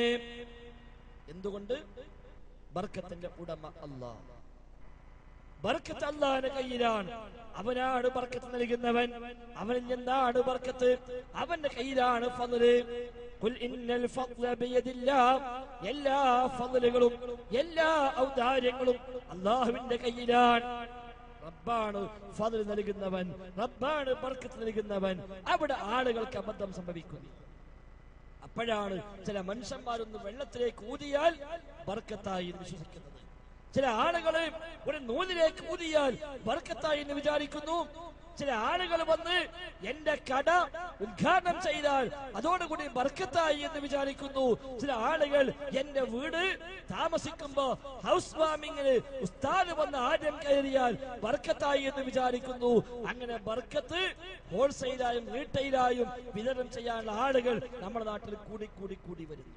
എന്തുകൊണ്ട് ബർക്കത്തിന്റെ ഉടമ അല്ലാഹ് ബർക്കത്ത് അള്ളാന്റെ കയ്യിലാണ് അവനാണ് ബർക്കത്ത് നൽകുന്നവൻ അവനിൽ നിന്നാണ് ബർക്കത്ത് അവന്റെ കയ്യിലാണ് ഫضല് ഖുൽ ഇന്നൽ ഫضല ബിയദില്ലാഹ് എല്ലാ ഫضലുകളും എല്ലാ ഔദാര്യങ്ങളും അള്ളാഹുവിന്റെ കയ്യിലാണ് റബ്ബാണ് ഫضൽ നൽകുന്നവൻ റബ്ബാണ് ബർക്കത്ത് നൽകുന്നവൻ അവിടെ ആളുകൾക്ക് അബദ്ധം സംഭവിക്കുന്നു അപ്പോഴാണ് ചില മനുഷ്യന്മാരൊന്ന് വെള്ളത്തിലേക്ക് ഊതിയാൽ ബർക്കത്തായി എന്ന് വിശ്വസിക്കുന്നത് ചില ആളുകളെ ഒരു നൂലിലേക്ക് ഊതിയാൽ ബർക്കത്തായി എന്ന് വിചാരിക്കുന്നു ചില ആളുകൾ വന്ന് എന്റെ കട ഉദ്ഘാടനം ചെയ്താൽ അതോടുകൂടി ബർക്കത്തായി എന്ന് വിചാരിക്കുന്നു ചില ആളുകൾ എന്റെ വീട് താമസിക്കുമ്പോ ഹൗസ് വാമിങ്ങിന് ഉസ്താദ് വന്ന് ആദ്യം കയറിയാൽ ബർക്കത്തായി എന്ന് വിചാരിക്കുന്നു അങ്ങനെ ബർക്കത്ത് ഹോൾസെയിലായും റീറ്റെയിലായും വിതരണം ചെയ്യാനുള്ള ആളുകൾ നമ്മുടെ നാട്ടിൽ കൂടി കൂടി കൂടി വരുന്നു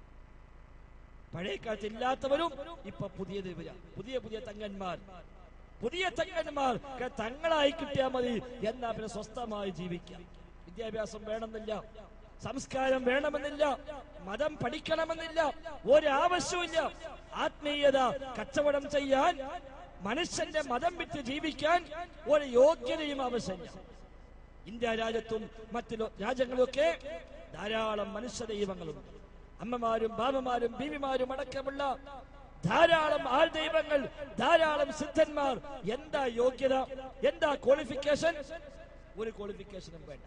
പഴയ കാലത്ത് ഇല്ലാത്തവരും ഇപ്പൊ പുതിയത് വരാം പുതിയ പുതിയ തങ്ങന്മാർ പുതിയ തങ്ങന്മാർ ക- തങ്ങളായി കിട്ടിയാൽ മതി എന്നാ പിന്നെ സ്വസ്ഥമായി ജീവിക്കാം വിദ്യാഭ്യാസം വേണമെന്നില്ല സംസ്കാരം വേണമെന്നില്ല മതം പഠിക്കണമെന്നില്ല ഒരാവശ്യമില്ല ആത്മീയത കച്ചവടം ചെയ്യാൻ മനുഷ്യന്റെ മതം വിറ്റ് ജീവിക്കാൻ ഒരു യോഗ്യതയും ആവശ്യമില്ല ഇന്ത്യ രാജ്യത്തും മറ്റു ലോ- രാജ്യങ്ങളിലൊക്കെ ധാരാളം മനുഷ്യ ദൈവങ്ങളുണ്ട് അമ്മമാരും ബാബമാരും ബീവിമാരും അടക്കമുള്ള ധാരാളം ആൾ ദൈവങ്ങൾ ധാരാളം സിദ്ധന്മാർ എന്താ യോഗ്യത എന്താ ക്വാളിഫിക്കേഷൻ ഒരു ക്വാളിഫിക്കേഷനും വേണ്ട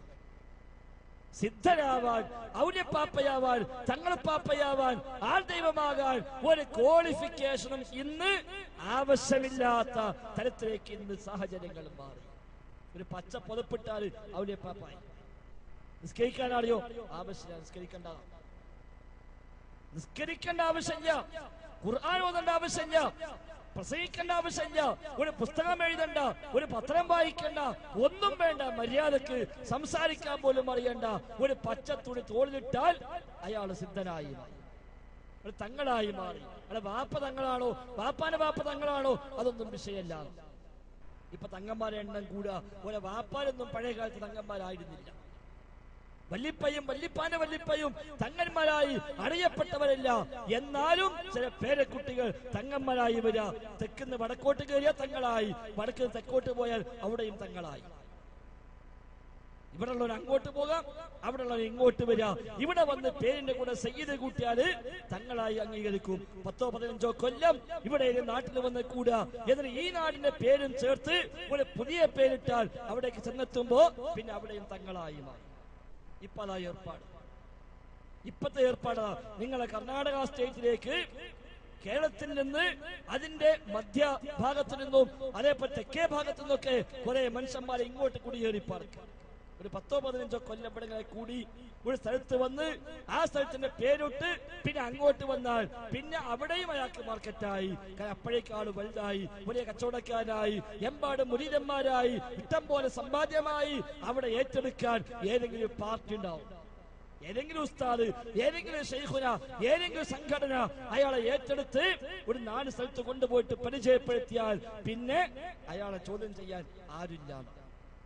സിദ്ധരാവാൻ ഔര്യപ്പാപ്പയാവാൻ തങ്ങളപ്പാപ്പയാവാൻ ആൾ ദൈവമാകാൻ ഒരു ക്വാളിഫിക്കേഷനും ഇന്ന് ആവശ്യമില്ലാത്ത തരത്തിലേക്ക് ഇന്ന് സാഹചര്യങ്ങൾ മാറി ഒരു പച്ച പുതപ്പിട്ടാൽ ഔര്യപ്പാപ്പായി നിസ്കരിക്കാൻ അറിയോ ആവശ്യമില്ല നിസ്കരിക്കണ്ട നിസ്കരിക്കേണ്ട ആവശ്യമില്ല ഖുർആൻ ഓതേണ്ട ആവശ്യമില്ല പ്രസംഗിക്കേണ്ട ആവശ്യമില്ല ഒരു പുസ്തകം എഴുതണ്ട ഒരു പത്രം വായിക്കണ്ട ഒന്നും വേണ്ട മര്യാദക്ക് സംസാരിക്കാൻ പോലും അറിയണ്ട ഒരു പച്ച തുണി തോളിലിട്ടാൽ അയാൾ സിദ്ധനായി മാറി ഒരു തങ്ങളായി മാറി അയാളെ വാപ്പ തങ്ങളാണോ വാപ്പാന്റെ വാപ്പ തങ്ങളാണോ അതൊന്നും വിഷയമല്ല ഇപ്പൊ തങ്ങന്മാരെ എണ്ണം കൂടുക ഒരു വാപ്പാരൊന്നും പഴയ കാലത്ത് തങ്ങന്മാരായിരുന്നില്ല വല്ലിപ്പയും വല്ലിപ്പാന്റെ വല്ലിപ്പയും തങ്ങന്മാരായി അറിയപ്പെട്ടവരല്ല എന്നാലും ചില പേരക്കുട്ടികൾ തങ്ങന്മാരായി വരിക തെക്കുന്ന് വടക്കോട്ട് കയറിയ തങ്ങളായി വടക്ക് തെക്കോട്ട് പോയാൽ അവിടെയും തങ്ങളായി ഇവിടെ ഉള്ളവർ അങ്ങോട്ട് പോകാം അവിടെ ഉള്ളവർ ഇങ്ങോട്ട് വരിക ഇവിടെ വന്ന് പേരിന്റെ കൂടെ സയ്യിദ് കൂട്ടിയാല് തങ്ങളായി അംഗീകരിക്കും പത്തോ പതിനഞ്ചോ കൊല്ലം ഇവിടെ ഒരു നാട്ടിൽ വന്ന് കൂടുക എന്നിട്ട് ഈ നാടിന്റെ പേരും ചേർത്ത് ഒരു പുതിയ പേരിട്ടാൽ അവിടേക്ക് ചെന്നെത്തുമ്പോ പിന്നെ അവിടെയും തങ്ങളായി മാറും ഇപ്പൊ അതാ ഏർപ്പാട് ഇപ്പത്തെ ഏർപ്പാടാ നിങ്ങളെ കർണാടക സ്റ്റേറ്റിലേക്ക് കേരളത്തിൽ നിന്ന് അതിന്റെ മധ്യ ഭാഗത്തു നിന്നും അതേപോലെ തെക്കേ ഭാഗത്തു നിന്നൊക്കെ കുറെ മനുഷ്യന്മാരെ ഇങ്ങോട്ട് കുടിയേറി പാർക്കുക ഒരു പത്തോ പതിനഞ്ചോ കൊല്ലം ഇവിടെ ഇങ്ങനെ കൂടി ഒരു സ്ഥലത്ത് വന്ന് ആ സ്ഥലത്തിന്റെ പേരിട്ട് പിന്നെ അങ്ങോട്ട് വന്നാൽ പിന്നെ അവിടെയും അയാൾക്ക് മാർക്കറ്റായി കാരണം അപ്പോഴേക്ക് ആള് വലുതായി വലിയ കച്ചവടക്കാരായി എമ്പാടും മുരീരന്മാരായി ഇഷ്ടം പോലെ സമ്പാദ്യമായി അവിടെ ഏറ്റെടുക്കാൻ ഏതെങ്കിലും പാർട്ടി ഉണ്ടാവും ഏതെങ്കിലും ഉസ്താദ് ഏതെങ്കിലും ഷെയ്ഖുന ഏതെങ്കിലും സംഘടന അയാളെ ഏറ്റെടുത്ത് ഒരു നാല് സ്ഥലത്ത് കൊണ്ടുപോയിട്ട് പരിചയപ്പെടുത്തിയാൽ പിന്നെ അയാളെ ചോദ്യം ചെയ്യാൻ ആരില്ല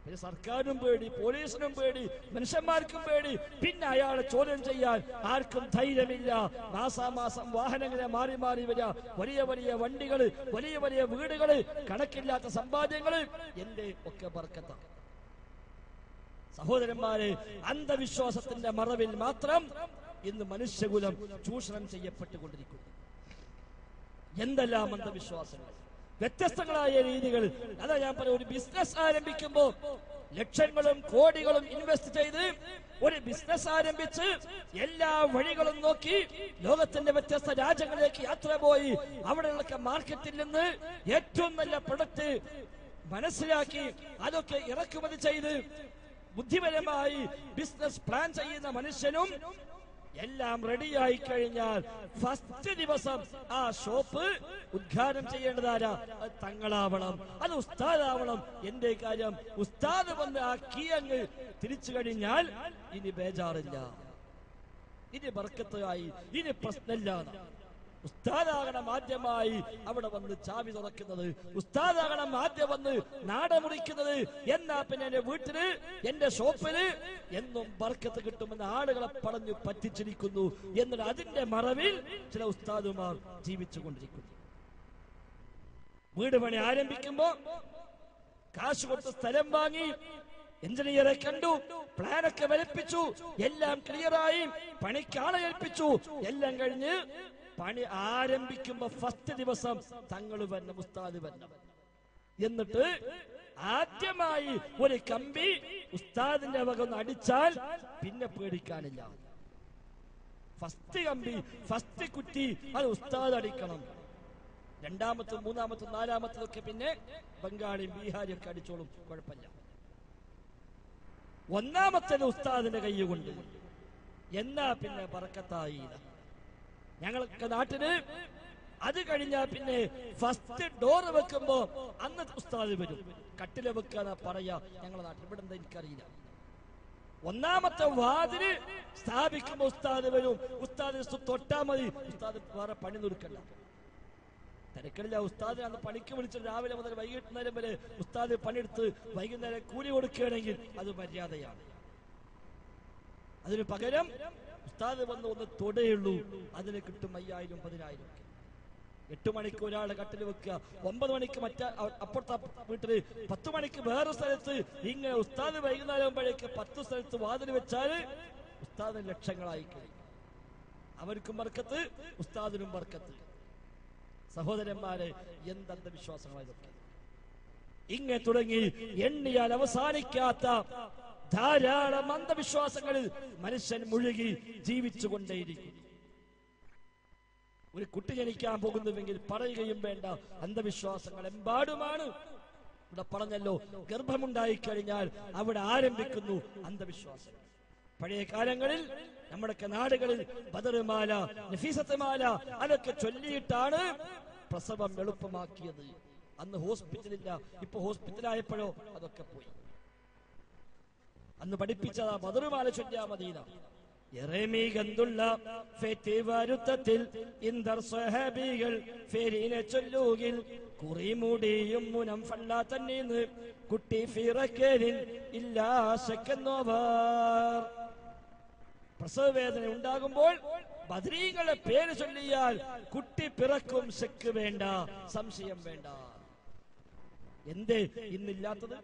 പിന്നെ സർക്കാരിനും പേടി പോലീസിനും പേടി മനുഷ്യന്മാർക്കും പേടി പിന്നെ അയാളെ ചോദ്യം ചെയ്യാൻ ആർക്കും ധൈര്യമില്ല മാസാമാസം വാഹനങ്ങളെ മാറി മാറി വരിക വലിയ വലിയ വണ്ടികള് വലിയ വലിയ വീടുകള് കണക്കില്ലാത്ത സമ്പാദ്യങ്ങള് എന്റെ ഒക്കെ ബർക്കത്താണ് സഹോദരന്മാരെ അന്ധവിശ്വാസത്തിന്റെ മറവിൽ മാത്രം ഇന്ന് മനുഷ്യകുലം ചൂഷണം ചെയ്യപ്പെട്ടുകൊണ്ടിരിക്കുന്നു എന്തെല്ലാം അന്ധവിശ്വാസങ്ങൾ വ്യത്യസ്തങ്ങളായ രീതികൾ അതാ ഞാൻ പറയാം ഒരു ബിസിനസ് ആരംഭിക്കുമ്പോ ലക്ഷങ്ങളും കോടികളും ഇൻവെസ്റ്റ് ചെയ്ത് ഒരു ബിസിനസ് ആരംഭിച്ച് എല്ലാ വഴികളും നോക്കി ലോകത്തിന്റെ വ്യത്യസ്ത രാജ്യങ്ങളിലേക്ക് യാത്ര പോയി അവിടെയുള്ള മാർക്കറ്റിൽ നിന്ന് ഏറ്റവും നല്ല പ്രൊഡക്റ്റ് മനസ്സിലാക്കി അതൊക്കെ ഇറക്കുമതി ചെയ്ത് ബുദ്ധിപരമായി ബിസിനസ് പ്ലാൻ ചെയ്യുന്ന മനുഷ്യനും എല്ലാം റെഡിയായി കഴിഞ്ഞാൽ ഫസ്റ്റ് ദിവസം ആ ഷോപ്പ് ഉദ്ഘാടനം ചെയ്യേണ്ടതാരാ അത് തങ്ങളാവണം അത് ഉസ്താദാവണം എന്റെ കാര്യം ഉസ്താദ് വന്ന് ആ കീ അങ്ങ് തിരിച്ചു കഴിഞ്ഞാൽ ഇനി ബേജാറില്ല ഇനി ബർക്കത്തായി ഇനി പ്രശ്നമില്ല ഉസ്താദാകണം ആദ്യമായി അവിടെ വന്ന് ചാവി തുറക്കുന്നത് ഉസ്താദാകണം ആദ്യം വന്ന് നാടമുറിക്കുന്നത് എന്നാ പിന്നെ എന്റെ വീട്ടില് എന്റെ ഷോപ്പില് എന്നും ബർക്കത്ത് കിട്ടുമെന്ന് ആളുകളെ പറഞ്ഞു പറ്റിച്ചിരിക്കുന്നു എന്നിട്ട് അതിന്റെ മറവിൽ ചില ഉസ്താദുമാർ ജീവിച്ചു കൊണ്ടിരിക്കുന്നു വീട് പണി ആരംഭിക്കുമ്പോ കാശ് കൊടുത്ത് സ്ഥലം വാങ്ങി എഞ്ചിനീയറെ കണ്ടു പ്ലാനൊക്കെ വരപ്പിച്ചു എല്ലാം ക്ലിയറായി പണിക്കാളെ ഏൽപ്പിച്ചു എല്ലാം കഴിഞ്ഞ് പണി ആരംഭിക്കുമ്പോ ഫസ്റ്റ് ദിവസം തങ്ങൾ വരണം ഉസ്താദ് വരണം എന്നിട്ട് ആദ്യമായി ഒരു കമ്പി ഉസ്താദിന്റെ വക ഒന്ന് അടിച്ചാൽ പിന്നെ പേടിക്കാനില്ല ഫസ്റ്റ് കമ്പി ഫസ്റ്റ് കുറ്റി അത് ഉസ്താദ് അടിക്കണം രണ്ടാമത്തെ മൂന്നാമത്തെ നാലാമത്തതൊക്കെ പിന്നെ ബംഗാളിയും ബീഹാരിയും ഒക്കെ അടിച്ചോളും കുഴപ്പമില്ല ഒന്നാമത്തേത് ഉസ്താദിന്റെ കൈ കൊണ്ട് എന്നാ പിന്നെ പറക്കത്തായി ഞങ്ങൾക്ക് നാട്ടില് അത് കഴിഞ്ഞാൽ പിന്നെ ഫസ്റ്റ് ഡോർ വെക്കുമ്പോ അന്ന് ഉസ്താദ് വരും കട്ടില വെക്കാന്നാ പറയാ ഞങ്ങളുടെ നാട്ടിൽ ഇവിടെ എന്താ എനിക്കറിയില്ല ഒന്നാമത്തെ വാതില് സ്ഥാപിക്കുമ്പോ ഉസ്താദ് വരും ഉസ്താദ് തൊട്ടാ മതി ഉസ്താദ് വേറെ പണി നിർക്കണ്ട തിരക്കില്ല ഉസ്താദ് അന്ന് പണിക്ക് വിളിച്ചിട്ട് രാവിലെ മുതൽ വൈകുന്നേരം വരെ ഉസ്താദ് പണിയെടുത്ത് വൈകുന്നേരം കൂലി കൊടുക്കുകയാണെങ്കിൽ അത് മര്യാദയാണ് അതിന് പകരം ഉസ്താദ് വന്ന് ഒന്ന് തൊടയുള്ളൂ അതിന് കിട്ടും അയ്യായിരം പതിനായിരം ഒക്കെ എട്ട് മണിക്ക് ഒരാളെ കട്ടിൽ വെക്കുക ഒമ്പത് മണിക്ക് മറ്റേ അ- അപ്പുറത്തെ വീട്ടില് പത്ത് മണിക്ക് വേറെ സ്ഥലത്ത് ഇങ്ങനെ ഉസ്താദ് വൈകുന്നേരം ആകുമ്പോഴേക്ക് പത്ത് സ്ഥലത്ത് വാതിൽ വെച്ചാല് ഉസ്താദിന് ലക്ഷങ്ങളായി കഴിയും അവർക്കും ബർക്കത്ത് ഉസ്താദിനും ബർക്കത്ത് സഹോദരന്മാരെ എന്ത് വിശ്വാസങ്ങളാണ് ഇതൊക്കെ ഇങ്ങനെ തുടങ്ങി എണ്ണിയാൽ അവസാനിക്കാത്ത ധാരാളം അന്ധവിശ്വാസങ്ങളിൽ മനുഷ്യൻ മുഴുകി ജീവിച്ചുകൊണ്ടേയിരിക്കും ഒരു കുട്ടി ജനിക്കാൻ പോകുന്നുവെങ്കിൽ പറയുകയും വേണ്ട അന്ധവിശ്വാസങ്ങൾ എമ്പാടുമാണ് ഇവിടെ പറഞ്ഞല്ലോ ഗർഭമുണ്ടായി കഴിഞ്ഞാൽ അവിടെ ആരംഭിക്കുന്നു അന്ധവിശ്വാസം പഴയ കാലങ്ങളിൽ നമ്മുടെയൊക്കെ നാടുകളിൽ ബദറുമാല നഫീസത്തുമാല അതൊക്കെ ചൊല്ലിയിട്ടാണ് പ്രസവം എളുപ്പമാക്കിയത് അന്ന് ഹോസ്പിറ്റലില്ല ഇപ്പൊ ഹോസ്പിറ്റലായപ്പോഴോ അതൊക്കെ പോയി അന്ന് പഠിപ്പിച്ചതാ ബദറുമാല ചൊല്ലിയാ മദീന എറമി ഗന്തുള്ള ഫെറ്റി വരുത്തത്തിൽ ഇന്ദർ സ്വഹാബികൾ ഫെരീനെ ചൊല്ലുകിൽ കുറിമുടിയും മുനം ഫള്ള തന്നീന്ന് കുട്ടി ഫിറക്കേരിൽ ഇല്ലാ ശക്കെന്നോവർ പ്രസവവേദന ഉണ്ടാകുമ്പോൾ ബദരീകളെ പേര് ചൊല്ലിയാൽ കുട്ടി പിറക്കും ശക്ക് വേണ്ട സംശയം വേണ്ട എന്തേ ഇന്നില്ലാത്തത്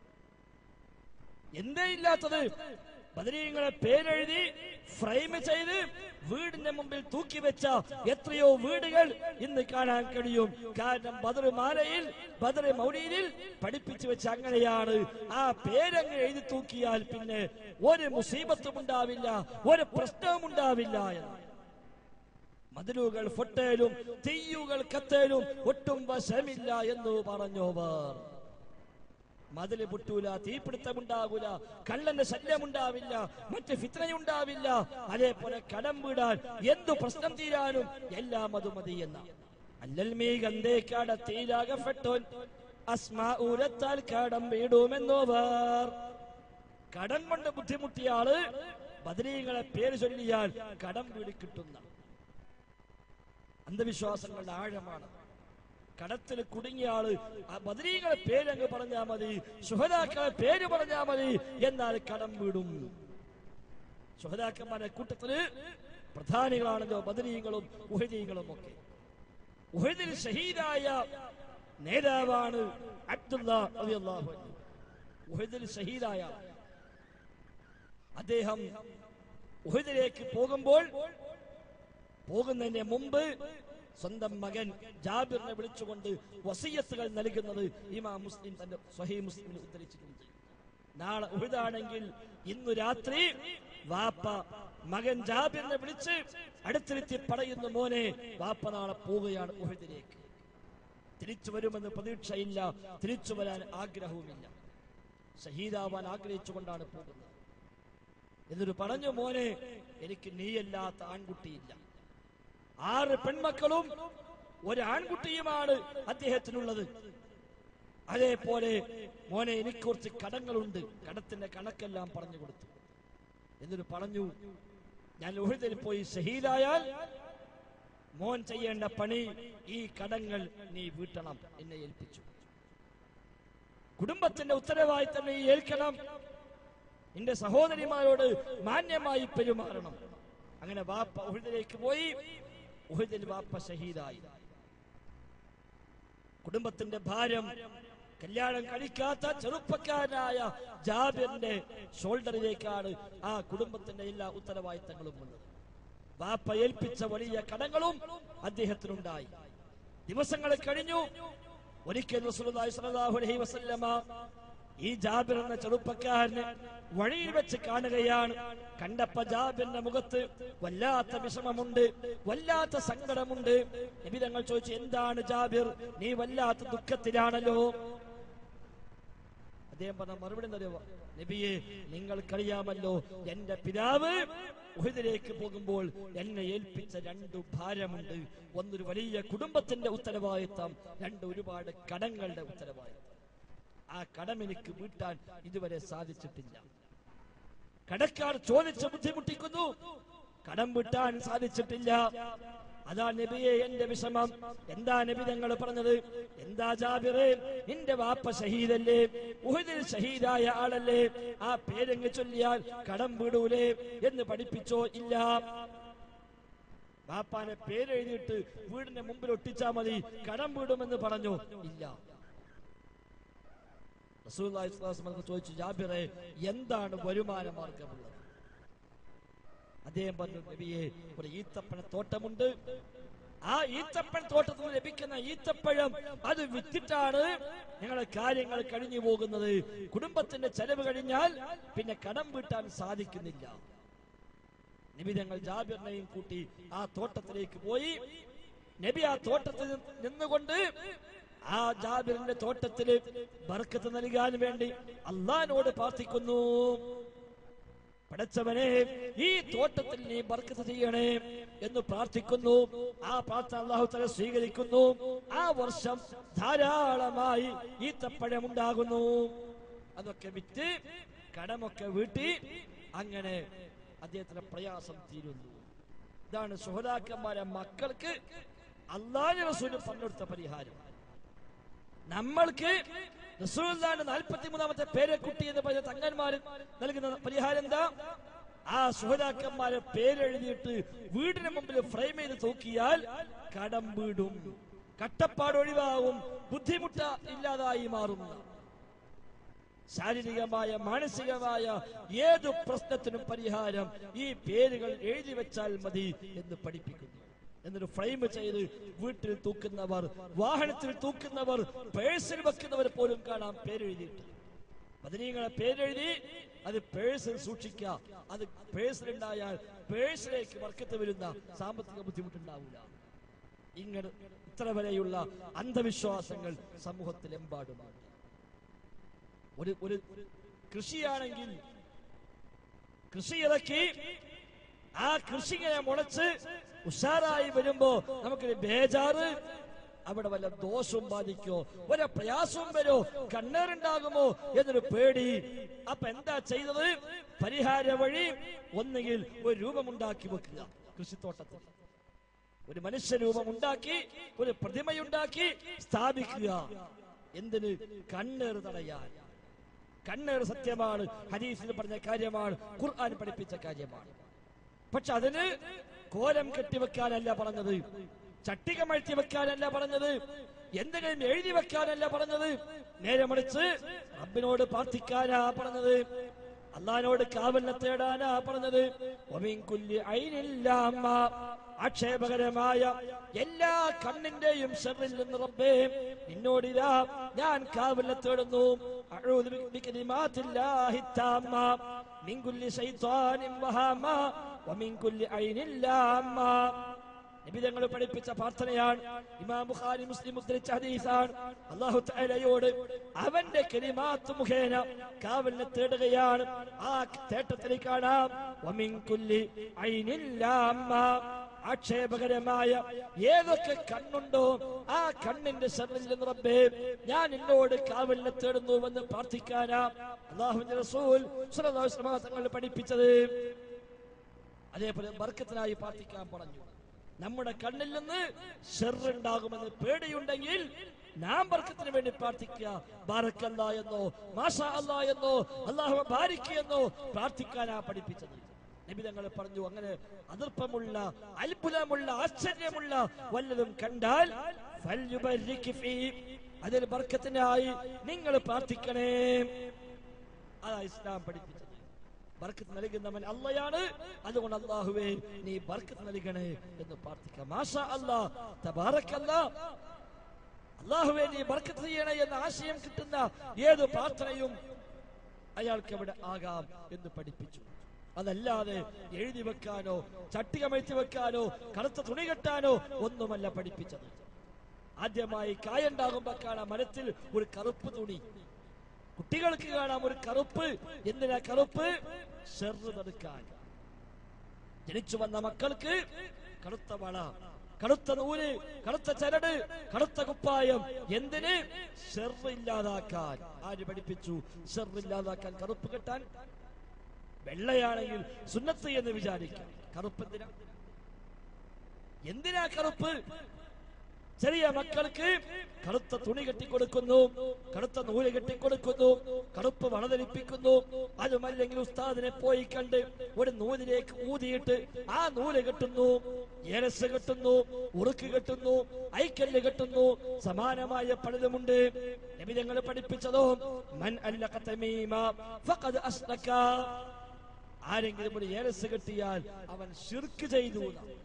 എന്തേ ഇല്ലാത്തത് ബദരീങ്ങളെ പേരെഴുതി ഫ്രെയിം ചെയ്ത് വീടിന്റെ മുമ്പിൽ തൂക്കി വെച്ച എത്രയോ വീടുകൾ ഇന്ന് കാണാൻ കഴിയും കാരണം ബദർ മാലയിൽ ബദർ മൗലിയിൽ പഠിപ്പിച്ചു വെച്ച അങ്ങനെയാണ് ആ പേരങ്ങ് എഴുതി തൂക്കിയാൽ പിന്നെ ഒരു മുസീബത്തും ഉണ്ടാവില്ല ഒരു പ്രശ്നവും ഉണ്ടാവില്ല എന്ന് മതിലുകൾ ഫൊട്ടേലും തെയ്യുകൾ കത്തേലും ഒട്ടും വശമില്ല എന്ന് പറഞ്ഞോവർ മതില് പൊട്ടൂല തീപിടുത്തമുണ്ടാകൂല കള്ളന്റെ ശല്യമുണ്ടാവില്ല മറ്റ് ഫിത്രയുണ്ടാവില്ല അതേപോലെ കടം വീടാൻ എന്തു പ്രശ്നം തീരാനും എല്ലാം അത് മതി എന്ന അല്ലൽ മീ ഗന്ധേക്കാട തീരാകപ്പെട്ടോൻ അസ്മാ ഊരത്താൽ കടം വീടുമെന്നോവർ കടം കൊണ്ട് ബുദ്ധിമുട്ടിയ ആള് ബദരീങ്ങളെ പേര് ചൊല്ലിയാൽ കടം വീടി കിട്ടുന്ന അന്ധവിശ്വാസങ്ങളുടെ ആഴമാണ് കടത്തിൽ കുടുങ്ങിയ ആള് ആ ബദരീങ്ങളെ പേരങ്ങ് പറഞ്ഞാ മതി സുഹതാക്കളെ പേര് പറഞ്ഞാ മതി എന്നാൽ കടം വീടും സുഹതാക്കന്മാരുടെ കൂട്ടത്തില് പ്രധാനികളാണല്ലോ ബദരീങ്ങളും ഉഹദീങ്ങളും ഒക്കെ ഉഹദിൽ ഷഹീദായ നേതാവാണ് അബ്ദുള്ള റളിയല്ലാഹു അൻഹു. ഉഹദിൽ ഷഹീദായ ആൾ. അദ്ദേഹം ഉഹദിലേക്ക് പോകുമ്പോൾ പോകുന്നതിന് മുമ്പ് സ്വന്തം മകൻ ജാബിറിനെ വിളിച്ചുകൊണ്ട് വസീയത്തുകൾ നൽകുന്നത് ഇമാം മുസ്ലിം തന്റെ സ്വഹീ മുസ്ലിമിൽ ഉദ്ധരിച്ചിട്ടുണ്ട് നാളെ ഉഹുദാണെങ്കിൽ ഇന്നു രാത്രി വാപ്പ മകൻ ജാബിറിനെ വിളിച്ച് അടുത്തിരുത്തി പറയുന്നു മോനെ വാപ്പ നാളെ പോവുകയാണ് ഉഹുദിലേക്ക് തിരിച്ചു വരുമെന്ന് പ്രതീക്ഷയില്ല തിരിച്ചു വരാൻ ആഗ്രഹവുമില്ല ഷഹീദാവാൻ ആഗ്രഹിച്ചുകൊണ്ടാണ് പോകുന്നത് എന്നിട്ട് പറഞ്ഞു മോനെ എനിക്ക് നീയല്ലാത്ത ആൺകുട്ടിയില്ല ആറ് പെൺമക്കളും ഒരു ആൺകുട്ടിയുമാണ് അദ്ദേഹത്തിനുള്ളത് അതേപോലെ മോനെ എനിക്ക് കുറച്ച് കടങ്ങളുണ്ട് കടത്തിന്റെ കണക്കെല്ലാം പറഞ്ഞു കൊടുത്തു എന്നിട്ട് പറഞ്ഞു ഞാൻ ഉഹുദിൽ പോയി ഷഹീദായാൽ മോൻ ചെയ്യേണ്ട പണി ഈ കടങ്ങൾ നീ വീട്ടണം എന്നെ ഏൽപ്പിച്ചു കുടുംബത്തിന്റെ ഉത്തരവാദിത്തം നീ ഏൽക്കണം നിന്റെ സഹോദരിമാരോട് മാന്യമായി പെരുമാറണം അങ്ങനെ വാപ്പ ഉഹുദിലേക്ക് പോയി ഉഹുദിൽ വാപ്പ ഷഹീദായി കുടുംബത്തിന്റെ ഭാരം കല്യാണം കഴിക്കാത്ത ചെറുപ്പക്കാരനായ ജാബിറിന്റെ ഷോൾഡറിലേക്കാണ് ആ കുടുംബത്തിന്റെ എല്ലാ ഉത്തരവാദിത്തങ്ങളും ഉള്ളത് വാപ്പ ഏൽപ്പിച്ച വലിയ കടങ്ങളും അദ്ദേഹത്തിനുണ്ടായി ദിവസങ്ങൾ കഴിഞ്ഞു ഒരിക്കൽ റസൂലുള്ളാഹി സ്വല്ലല്ലാഹു അലൈഹി വസല്ലമ ഈ ജാബിർ എന്ന ചെറുപ്പക്കാരന് വഴിയിൽ വെച്ച് കാണുകയാണ് കണ്ടപ്പ ജാബിറിന്റെ മുഖത്ത് വല്ലാത്ത വിഷമമുണ്ട് വല്ലാത്ത സങ്കടമുണ്ട് നബി തങ്ങൾ ചോദിച്ചു എന്താണ് ജാബിർ നീ വല്ലാത്ത ദുഃഖത്തിലാണല്ലോ അദ്ദേഹം പറഞ്ഞ മറുപടി തരുവ നബിയെ നിങ്ങൾക്കറിയാമല്ലോ എന്റെ പിതാവ് ഉഹദിലേക്ക് പോകുമ്പോൾ എന്നെ ഏൽപ്പിച്ച രണ്ടു ഭാരമുണ്ട് ഒന്നൊരു വലിയ കുടുംബത്തിന്റെ ഉത്തരവാദിത്തം രണ്ട് ഒരുപാട് കടങ്ങളുടെ ഉത്തരവാദിത്തം ആ കടം എനിക്ക് വീട്ടാൻ ഇതുവരെ സാധിച്ചിട്ടില്ല കടക്കാർ ചോദിച്ച് ബുദ്ധിമുട്ടിക്കുന്നു കടം വീട്ടാൻ സാധിച്ചിട്ടില്ല അതാ നബിയെ എന്റെ വിഷമം എന്താ നബി തങ്ങൾ പറഞ്ഞത് എന്താ ജാബിറേ നിന്റെ വാപ്പ ഷഹീദല്ലേ ഉഹദിൽ ഷഹീദായ ആളല്ലേ ആ പേരങ്ങ് ചൊല്ലിയാൽ കടം വീടൂലേ എന്ന് പഠിപ്പിച്ചോ ഇല്ല വാപ്പാനെ പേരെഴുതിയിട്ട് വീടിന്റെ മുമ്പിൽ ഒട്ടിച്ചാ മതി കടം വീടുമെന്ന് പറഞ്ഞു ഇല്ല റസൂലുള്ളാഹി സ്വല്ലല്ലാഹു അലൈഹി വസല്ലം ചോദിച്ചു ജാബിറെ എന്താണ് വരുമാന മാർഗമുള്ളത് അദ്ദേഹം പറഞ്ഞു നബിയെ ഒരു ഈത്തപ്പഴ തോട്ടമുണ്ട് ആ ഈത്തപ്പഴ തോട്ടത്തിൽ നിന്ന് ലഭിക്കുന്ന ഈത്തപ്പഴം അത് വിറ്റിട്ടാണ് ഞങ്ങളെ കാര്യങ്ങൾ കഴിഞ്ഞു പോകുന്നത് കുടുംബത്തിന്റെ ചെലവ് കഴിഞ്ഞാൽ പിന്നെ കടം വീട്ടാൻ സാധിക്കുന്നില്ല നബി ഞങ്ങൾ ജാബിറിനെയും കൂട്ടി ആ തോട്ടത്തിലേക്ക് പോയി നബി ആ തോട്ടത്തിൽ നിന്നുകൊണ്ട് ആ ജാബിറിന്റെ തോട്ടത്തില് ബർക്കത്ത് നൽകാൻ വേണ്ടി അള്ളഹാനോട് പ്രാർത്ഥിക്കുന്നു പടച്ചവനെ ഈ തോട്ടത്തിൽ നീ ബർക്കത്ത് ചെയ്യണേ എന്ന് പ്രാർത്ഥിക്കുന്നു ആ പ്രാർത്ഥന അള്ളാഹു തല സ്വീകരിക്കുന്നു ആ വർഷം ധാരാളമായി ഈ തപ്പഴമുണ്ടാകുന്നു അതൊക്കെ വിറ്റ് കടമൊക്കെ വീട്ടി അങ്ങനെ അദ്ദേഹത്തിന്റെ പ്രയാസം തീരുന്നു ഇതാണ് സുഹതാക്കന്മാരെ മക്കൾക്ക് അള്ളാഹു റസൂല് പറഞ്ഞെടുത്ത പരിഹാരം നമ്മൾക്ക് റസൂലുള്ളാഹിന്റെ നാൽപ്പത്തി മൂന്നാമത്തെ പേരക്കുട്ടി എന്ന് പറഞ്ഞ തങ്ങന്മാർ നൽകുന്ന പരിഹാരം എന്താ ആ സുഹതാക്കന്മാരെ പേരെഴുതിയിട്ട് വീടിന് മുമ്പിൽ ഫ്രെയിം ചെയ്ത് തൂക്കിയാൽ കടം വീടും കട്ടപ്പാട് ഒഴിവാകും ബുദ്ധിമുട്ട ഇല്ലാതായി മാറും ശാരീരികമായ മാനസികമായ ഏതു പ്രശ്നത്തിനും പരിഹാരം ഈ പേരുകൾ എഴുതി വെച്ചാൽ മതി എന്ന് പഠിപ്പിക്കുന്നു എന്നിട്ട് ഫ്രെയിം ചെയ്ത് വീട്ടിൽ തൂക്കുന്നവർ വാഹനത്തിൽ തൂക്കുന്നവർ പേഴ്സിൽ വെക്കുന്നവർ പോലും കാണാം പേരെഴുതിയിട്ട് ബദരീങ്ങളെ പേരെഴുതി അത് പേഴ്സിൽ സൂക്ഷിക്കുക അത് പേഴ്സിലുണ്ടായാൽ പേഴ്സിലേക്ക് വർക്കത്ത് വരുന്ന സാമ്പത്തിക ബുദ്ധിമുട്ടുണ്ടാവില്ല ഇങ്ങനെ ഇത്ര വരെയുള്ള അന്ധവിശ്വാസങ്ങൾ സമൂഹത്തിലെമ്പാടുമാണ് ഒരു ഒരു കൃഷിയാണെങ്കിൽ കൃഷി ഇറക്കി ആ കൃഷി ഇങ്ങനെ മുളച്ച് ഉഷാറായി വരുമ്പോ നമുക്കൊരു ബേജാറ് അവിടെ വല്ല ദോഷവും ബാധിക്കോ വല്ല പ്രയാസവും വരോ കണ്ണേറുണ്ടാകുമോ എന്നൊരു പേടി അപ്പൊ എന്താ ചെയ്തത് പരിഹാര വഴി ഒന്നുകിൽ ഒരു രൂപമുണ്ടാക്കി വെക്കുക കൃഷിത്തോട്ടത്തിൽ ഒരു മനുഷ്യരൂപം ഉണ്ടാക്കി ഒരു പ്രതിമയുണ്ടാക്കി സ്ഥാപിക്കുക എന്തിന് കണ്ണേറ് തടയാൻ കണ്ണേറ് സത്യമാണ് ഹദീസിൽ പറഞ്ഞ കാര്യമാണ് ഖുർആൻ പഠിപ്പിച്ച കാര്യമാണ് പക്ഷെ അതിന് കോലം കെട്ടിവെക്കാനല്ല പറഞ്ഞത് ചട്ടിക മഴ്ത്തി വെക്കാനല്ല പറഞ്ഞത് എന്തെങ്കിലും എഴുതി വെക്കാനല്ല പറഞ്ഞത് നേരെ മറിച്ച് റബ്ബിനോട് പ്രാർത്ഥിക്കാനാ പറഞ്ഞത് അള്ളഹാനോട് കാവലിനെ തേടാനാ പറഞ്ഞത് ഒമിൻ കുല്ലി ഐനില്ലാമ്മ. ആക്ഷേപകരമായ എല്ലാ കണ്ണിന്റെയും ഷെറിൽ നിന്ന് റബ്ബേ നിന്നോടിതാ ഞാൻ കാവലിനെ തേടുന്നു അഊദു ബി- ബികലിമാത്തില്ലാഹി താമ്മ മിൻ കുല്ലി ശൈത്വാനിൻ വഹാമ വമിൻ കുല്ലി ഐനിൻ ലാമ്മ നബി തങ്ങൾ പഠിപ്പിച്ച പ്രാർത്ഥനയാണ് ഇമാം ബുഖാരി മുസ്ലിം ഉദ്ധരിച്ച ഹദീസാണ് അല്ലാഹു തആലയോട് അവന്റെ കലിമാത്ത് മുഖേന കാവലിനെ തേടുകയാണ് ആ തേട്ടത്തിൽ കാണാം വമിൻ കുല്ലി ഐനിൻ ലാമ്മ ആക്ഷേപകരമായ ഏതൊക്കെ കണ്ണുണ്ടോ ആ കണ്ണിന്റെ ശബ്ദിൽ നിന്ന് റബ്ബേ ഞാൻ എന്നോട് കാവലിനെ തേടുന്നുവെന്ന് പ്രാർത്ഥിക്കാനാ അള്ളാഹുവിന്റെ റസൂൽ സ്വല്ലല്ലാഹു അലൈഹി വസല്ലം തങ്ങൾ പഠിപ്പിച്ചത് അതേപോലെ ബർക്കത്തിനായി പ്രാർത്ഥിക്കാൻ പറഞ്ഞു നമ്മുടെ കണ്ണിൽ നിന്ന് ഷെറുണ്ടാകുമെന്ന് പേടിയുണ്ടെങ്കിൽ നാം ബർക്കത്തിന് വേണ്ടി പ്രാർത്ഥിക്കുക ബാറക്കല്ല എന്നോ മാഷാ അല്ല എന്നോ അള്ളാഹു ബാരിക്ക് എന്നോ പ്രാർത്ഥിക്കാനാ പഠിപ്പിച്ചത് നബി തങ്ങൾ പറഞ്ഞു അങ്ങനെ അതിർപ്പമുള്ള അത്ഭുതമുള്ള ആശ്ചര്യമുള്ള വല്ലതും കണ്ടാൽ ഫൽയുബരിക്ക് ഫീ. അതിൽ ബർക്കത്തിനായി നിങ്ങൾ പ്രാർത്ഥിക്കണേ അതാ ഇസ്ലാം പഠിപ്പിച്ചത് ബർക്കത്ത് നൽകുന്നവൻ അള്ളയാണ് അതുകൊണ്ട് അള്ളാഹുവേ നീ ബർക്കത്ത് നൽകണേ എന്ന് പ്രാർത്ഥിക്കാം മാഷാ അല്ലാ തബാറക്കല്ല അള്ളാഹുവേ നീ ബർക്കത്ത് ചെയ്യണേ എന്ന ആശയം കിട്ടുന്ന ഏത് പ്രാർത്ഥനയും അയാൾക്ക് അവിടെ ആകാം എന്ന് പഠിപ്പിച്ചു അതല്ലാതെ എഴുതി വെക്കാനോ ചട്ടികമഴ്ത്തി വെക്കാനോ കറുത്ത തുണി കെട്ടാനോ ഒന്നുമല്ല പഠിപ്പിച്ചത് ആദ്യമായി കായുണ്ടാകുമ്പോ കാണാം മരത്തിൽ ഒരു കറുപ്പ് തുണി കുട്ടികൾക്ക് കാണാം ഒരു കറുപ്പ് എന്തിനാ കറുപ്പ് ഷെറ് തടുക്കാൻ ജനിച്ചു വന്ന മക്കൾക്ക് കറുത്ത വള കറുത്ത നൂല് കറുത്ത ചരട് കറുത്ത കുപ്പായം എന്തിന് ഷെറ് ഇല്ലാതാക്കാൻ ആര് പഠിപ്പിച്ചു ഷെറ് ഇല്ലാതാക്കാൻ കറുപ്പ് കെട്ടാൻ വെള്ളയാണെങ്കിൽ സുന്നത്ത് എന്ന് വിചാരിക്കാം കറുപ്പ് എന്തിനാ എന്തിനാ കറുപ്പ് ചെറിയ മക്കൾക്ക് കറുത്ത തുണി കെട്ടിക്കൊടുക്കുന്നു കറുത്ത നൂല് കെട്ടിക്കൊടുക്കുന്നു കറുപ്പ് വളധരിപ്പിക്കുന്നു അതുമല്ലെങ്കിൽ ഉസ്താദിനെ പോയി കണ്ട് ഒരു നൂലിലേക്ക് ഊതിയിട്ട് ആ നൂല് കെട്ടുന്നു ഏലസ് കെട്ടുന്നു ഉറുക്ക് കെട്ടുന്നു ഐക്കല്ല് കെട്ടുന്നു സമാനമായ പലതുമുണ്ട് നബിതങ്ങൾ പഠിപ്പിച്ചതോ മൻ അല്ലഖ തമീമ ഫഖദ് അസ്ലക ആരെങ്കിലും ഒരു ഏലസ് കെട്ടിയാൽ അവൻ ശിർക്ക് ചെയ്തു എന്നാണ്.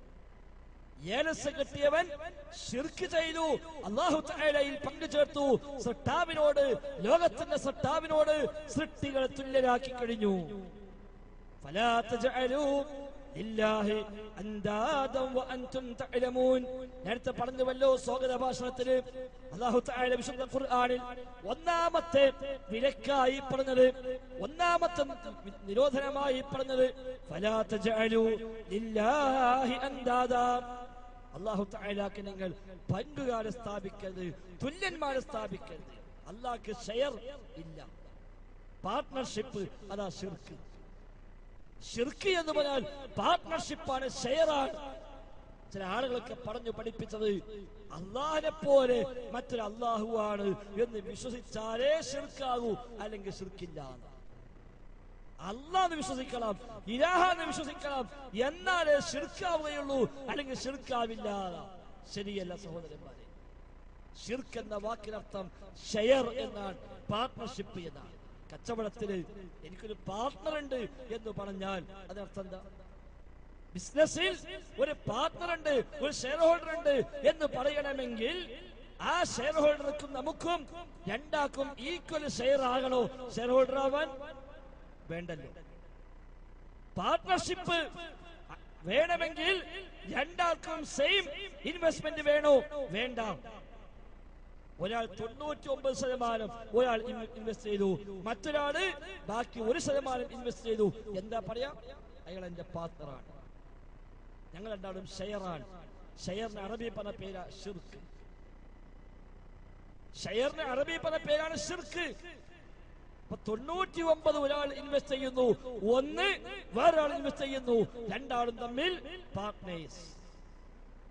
ഏലസ് കെട്ടിയവൻ ശിർക്ക് ചെയ്തു അള്ളാഹു തആലയിൽ പങ്കുചേർത്തു സൃഷ്ടാവിനോട് ലോകത്തിന്റെ സൃഷ്ടാവിനോട് സൃഷ്ടികളെ തുല്യരാക്കി കഴിഞ്ഞു فلا تجعلوا لله أندادا وأنتم تعلمون നേരത്തെ പറഞ്ഞുവല്ലോ സ്വാഗത ഭാഷണത്തില് അള്ളാഹു തആല വിശുദ്ധ ഖുർആനിൽ ഒന്നാമത്തെ വിലക്കായി പറഞ്ഞത് ഒന്നാമത്തെ നിരോധനമായി പറഞ്ഞത് ഫലാ തജഅലു ലില്ലാഹി അൻദാദാ അള്ളാഹു തആലാക്ക് നിങ്ങൾ പങ്കുകാരെ സ്ഥാപിക്കരുത് തുല്യന്മാരെ സ്ഥാപിക്കരുത് അള്ളാഹ്ക്ക് ഷെയർ ഇല്ല പാർട്ട്ണർഷിപ്പ് അതാ ഷിർക്ക് ഷിർക്ക് എന്ന് പറഞ്ഞാൽ പാർട്ട്ണർഷിപ്പാണ് ഷെയറാണ് ചില ആളുകളൊക്കെ പറഞ്ഞു പഠിപ്പിച്ചത് അള്ളാഹിനെ പോലെ മറ്റൊരു അള്ളാഹുവാണ് എന്ന് വിശ്വസിച്ചാലേ ഷിർക്കാകൂ അല്ലെങ്കിൽ ഷിർക്കില്ല അള്ളാന്ന് വിശ്വസിക്കണം ഇലാഹാന്ന് വിശ്വസിക്കണം എന്നാലേ ഷിർക്കാവുകയുള്ളൂ അല്ലെങ്കിൽ ഷിർക്കാവില്ല ശരിയല്ല സഹോദരന്മാരെ ഷിർക്ക് എന്ന വാക്കിനർത്ഥം ഷെയർ എന്നാണ് പാർട്ട്ണർഷിപ്പ് എന്നാണ് കച്ചവടത്തില് എനിക്കൊരു പാർട്ട്ണർ ഉണ്ട് എന്ന് പറഞ്ഞാൽ അതിനർത്ഥം എന്താ ബിസിനസ്സിൽ ഒരു പാർട്ട്ണർ ഉണ്ട് ഒരു ഷെയർ ഹോൾഡർ ഉണ്ട് എന്ന് പറയണമെങ്കിൽ ആ ഷെയർ ഹോൾഡർക്കും നമുക്കും രണ്ടാക്കും ഈക്വൽ ഷെയർ ആകണോ ഷെയർ ഹോൾഡർ ആവാൻ വേണ്ടല്ലോ പാർട്ട്ണർഷിപ്പ് വേണമെങ്കിൽ രണ്ടാൾക്കും സെയിം ഇൻവെസ്റ്റ്മെന്റ് വേണോ വേണ്ട ഒരാൾ തൊണ്ണൂറ്റി ഒമ്പത് ശതമാനം ഒരാൾ ഇൻവെസ്റ്റ് ചെയ്തു മറ്റൊരാള് ബാക്കി ഒരു ശതമാനം ഇൻവെസ്റ്റ് ചെയ്തു എന്താ പറയാ അയാൾ എന്റെ പാർട്ണറാണ് ഞങ്ങൾ രണ്ടാളും ഷെയറാണ് ഷെയറിന് അറബി പറഞ്ഞ പേരാ ഷിർക്ക് ഷെയറിന് അറബി പറഞ്ഞ പേരാണ് ഷിർക്ക് അപ്പൊ തൊണ്ണൂറ്റി ഒമ്പത് ഒരാൾ ഇൻവെസ്റ്റ് ചെയ്യുന്നു ഒന്ന് വേറൊരാൾ ഇൻവെസ്റ്റ് ചെയ്യുന്നു രണ്ടാളും തമ്മിൽ പാർട്ട്നേഴ്സ്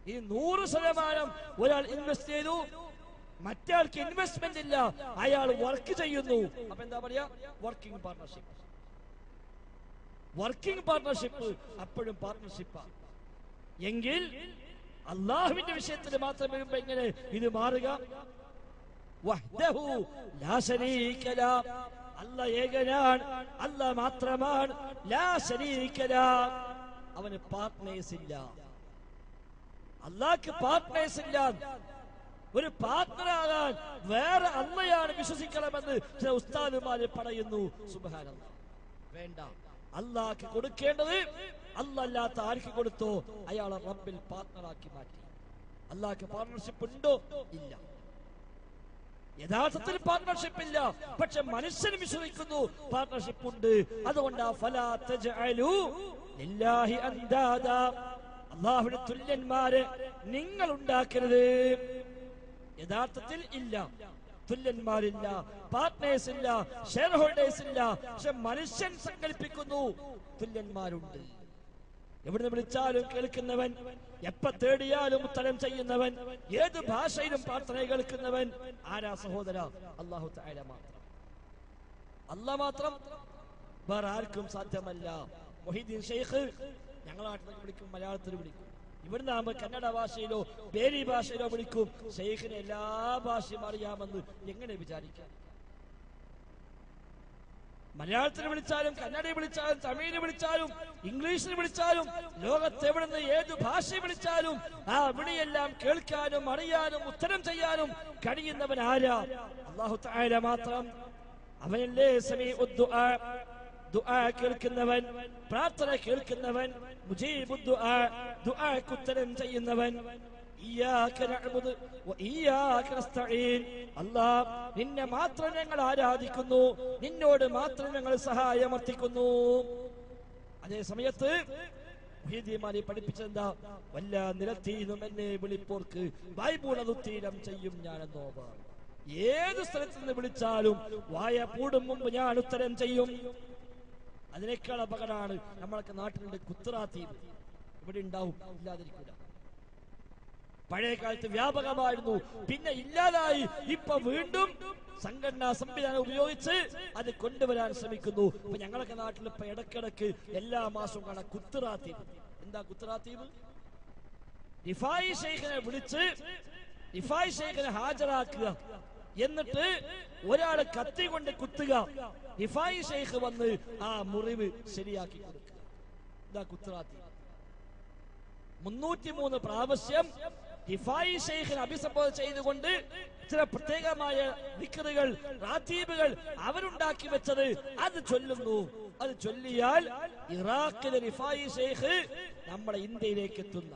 ഈ നൂറ് ശതമാനം ഒരാൾ ഇൻവെസ്റ്റ് ചെയ്തു മറ്റാൾക്ക് ഇൻവെസ്റ്റ്മെന്റ് ഇല്ല അയാൾ വർക്ക് ചെയ്യുന്നു അപ്പൊ എന്താ പറയാ വർക്കിംഗ് പാർട്ണർഷിപ്പ് വർക്കിംഗ് പാർട്ണർഷിപ്പ് അപ്പോഴും പാർട്ണർഷിപ്പാണ് എങ്കിൽ അള്ളാഹുവിന്റെ വിഷയത്തിൽ മാത്രം വരുമ്പോ എങ്ങനെ ഇത് മാറുക വഹ്ദഹു ലാ ശരീക ല. അല്ല ഏകനാണ് അല്ല മാത്രമാണ് ലാ ശരീക ല. അവന് പാർട്ട്നേഴ്സ് ഇല്ല അള്ളാഹ്ക്ക് പാർട്ട്നേഴ്സ് ഇല്ല ഒരു പാർട്ട്ണർ ആകാൻ വേറെ അള്ളയാണ് വിശ്വസിക്കണമെന്ന് ചില ഉസ്താദുമാര് പറയുന്നു സുബഹാനല്ല വേണ്ട അള്ളാഹ്ക്ക് കൊടുക്കേണ്ടത് അല്ലല്ലാത്ത ആർക്ക് കൊടുത്തോ അയാളെ റബ്ബിൽ പാർട്ട്ണറാക്കി മാറ്റി അള്ളാഹ്ക്ക് പാർട്ണർഷിപ്പ് ഉണ്ടോ ഇല്ല യഥാർത്ഥത്തിൽ പാർട്ണർഷിപ്പ് ഇല്ല പക്ഷെ മനുഷ്യൻ വിശ്വസിക്കുന്നു പാർട്ണർഷിപ്പ് ഉണ്ട് അതുകൊണ്ട് ആ ഫലാ തജ്അലു ലില്ലാഹി അൻദാദ അള്ളാഹുവിന്റെ തുല്യന്മാരെ നിങ്ങൾ ഉണ്ടാക്കരുത് യഥാർത്ഥത്തിൽ ഇല്ല തുല്യന്മാരില്ല പാർട്ട്നേഴ്സ് ഇല്ല ഷെയർ ഹോൾഡേഴ്സ് ഇല്ല പക്ഷെ മനുഷ്യൻ സങ്കല്പിക്കുന്നു തുല്യന്മാരുണ്ട് എവിടുന്ന് വിളിച്ചാലും കേൾക്കുന്നവൻ എപ്പ തേടിയാലും ഉത്തരം ചെയ്യുന്നവൻ ഏത് ഭാഷയിലും പ്രാർത്ഥന കേൾക്കുന്നവൻ ആരാ സഹോദര അള്ളാഹു താര മാത്രം അല്ല മാത്രം വേറെ ആർക്കും സാധ്യമല്ല മൊഹീദ്ദീൻ ഷെയ്ഖ് ഞങ്ങളെ നാട്ടിൽ വിളിക്കും മലയാളത്തിൽ വിളിക്കും ഇവിടുന്ന് ആകുമ്പോൾ കന്നഡ ഭാഷയിലോ ബേരി ഭാഷയിലോ വിളിക്കും ഷെയ്ഖിന് എല്ലാ ഭാഷയും അറിയാമെന്ന് എങ്ങനെ വിചാരിക്കാം മലയാളത്തിൽ വിളിച്ചാലും കന്നഡയിൽ വിളിച്ചാലും തമിഴിൽ വിളിച്ചാലും ഇംഗ്ലീഷിൽ വിളിച്ചാലും ലോകത്തെവിടുന്ന് ഏത് ഭാഷ വിളിച്ചാലും ആ വിളിയെല്ലാം കേൾക്കാനും അറിയാനും ഉത്തരം ചെയ്യാനും കഴിയുന്നവൻ ആരാ അള്ളാഹു താര മാത്രം അവനല്ലേ സമീ ദുആ കേൾക്കുന്നവൻ പ്രാർത്ഥന കേൾക്കുന്നവൻ മുജീബു ദുആ ദുആക്ക് ഉത്തരം ചെയ്യുന്നവൻ ഇയ്യാക നഅ്ബുദു വ ഇയ്യാക നസ്തഈൻ അല്ലാഹ് നിന്നെ മാത്രം ഞങ്ങൾ ആരാധിക്കുന്നു നിന്നോട് മാത്രം ഞങ്ങൾ സഹായം അർത്ഥിക്കുന്നു അതേ സമയത്ത് മുഹീദ്ദീമാനെ പഠിപ്പിച്ചെന്താ വല്ല നിലത്തീനും എന്നെ വിളിപ്പോർക്ക് ബൈബിൾ അത് ഉത്തീരം ചെയ്യും ഞാനെന്നോവർ ഏത് സ്ഥലത്ത് നിന്ന് വിളിച്ചാലും വായ പൂടും മുമ്പ് ഞാൻ ഉത്തരം ചെയ്യും അതിനേക്കാൾ അപകടമാണ് നമ്മളൊക്കെ നാട്ടിലുണ്ട് കുത്തറാത്തീവ് ഇവിടെ ഉണ്ടാവും ഇല്ലാതിരിക്കൂല പഴയ കാലത്ത് വ്യാപകമായിരുന്നു പിന്നെ ഇല്ലാതായി ഇപ്പൊ വീണ്ടും സംഘടനാ സംവിധാനം ഉപയോഗിച്ച് അത് കൊണ്ടുവരാൻ ശ്രമിക്കുന്നു ഇപ്പൊ ഞങ്ങളൊക്കെ നാട്ടിൽ ഇപ്പൊ ഇടക്കിടക്ക് എല്ലാ മാസവും കാണാം കുത്തുറാത്തീവ് എന്താ കുത്തുറാത്തീവ് റിഫായി ഷെയ്ഖിനെ വിളിച്ച് റിഫായി ഷെയ്ഖിനെ ഹാജരാക്കുക എന്നിട്ട് ഒരാള് കത്തി കൊണ്ട് കുത്തുക റിഫായി ഷെയ്ഖ് വന്ന് ആ മുറിവ് ശരിയാക്കി കൊടുക്കുക ഇതാ കുത്തുറാത്തി മുന്നൂറ്റി മൂന്ന് പ്രാവശ്യം ഹിഫായി ഷെയ്ഖിനെ അഭിസംബോധന ചെയ്തുകൊണ്ട് ചില പ്രത്യേകമായ വിക്കറുകൾ റാത്തീബുകൾ അവരുണ്ടാക്കി വെച്ചത് അത് ചൊല്ലുന്നു അത് ചൊല്ലിയാൽ ഇറാഖിലെ റിഫായി ഷെയ്ഖ് നമ്മുടെ ഇന്ത്യയിലേക്ക് എത്തുന്ന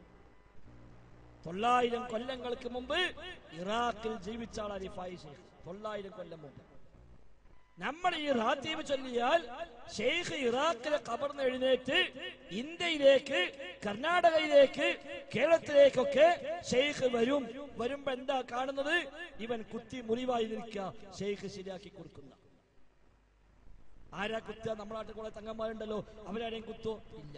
തൊള്ളായിരം കൊല്ലങ്ങൾക്ക് മുമ്പ് ഇറാഖിൽ ജീവിച്ച ആളാണ് റിഫായി ഷെയ്ഖ് തൊള്ളായിരം കൊല്ലം മുമ്പ് നമ്മൾ ഈ റാത്തീബ് ചൊല്ലിയാൽ ഷെയ്ഖ് ഇറാഖിലെ കബർന്ന് എഴുന്നേറ്റ് ഇന്ത്യയിലേക്ക് കർണാടകയിലേക്ക് കേരളത്തിലേക്കൊക്കെ ഷെയ്ഖ് വരും വരുമ്പോ എന്താ കാണുന്നത് ഇവൻ കുത്തി മുറിവായി നിൽക്കുക ഷെയ്ഖ് ശരിയാക്കി കൊടുക്കുന്ന ആരാ കുത്തുക നമ്മുടെ നാട്ടിൽ കുറെ തങ്ങന്മാരുണ്ടല്ലോ അവരാരെയും കുത്തോ ഇല്ല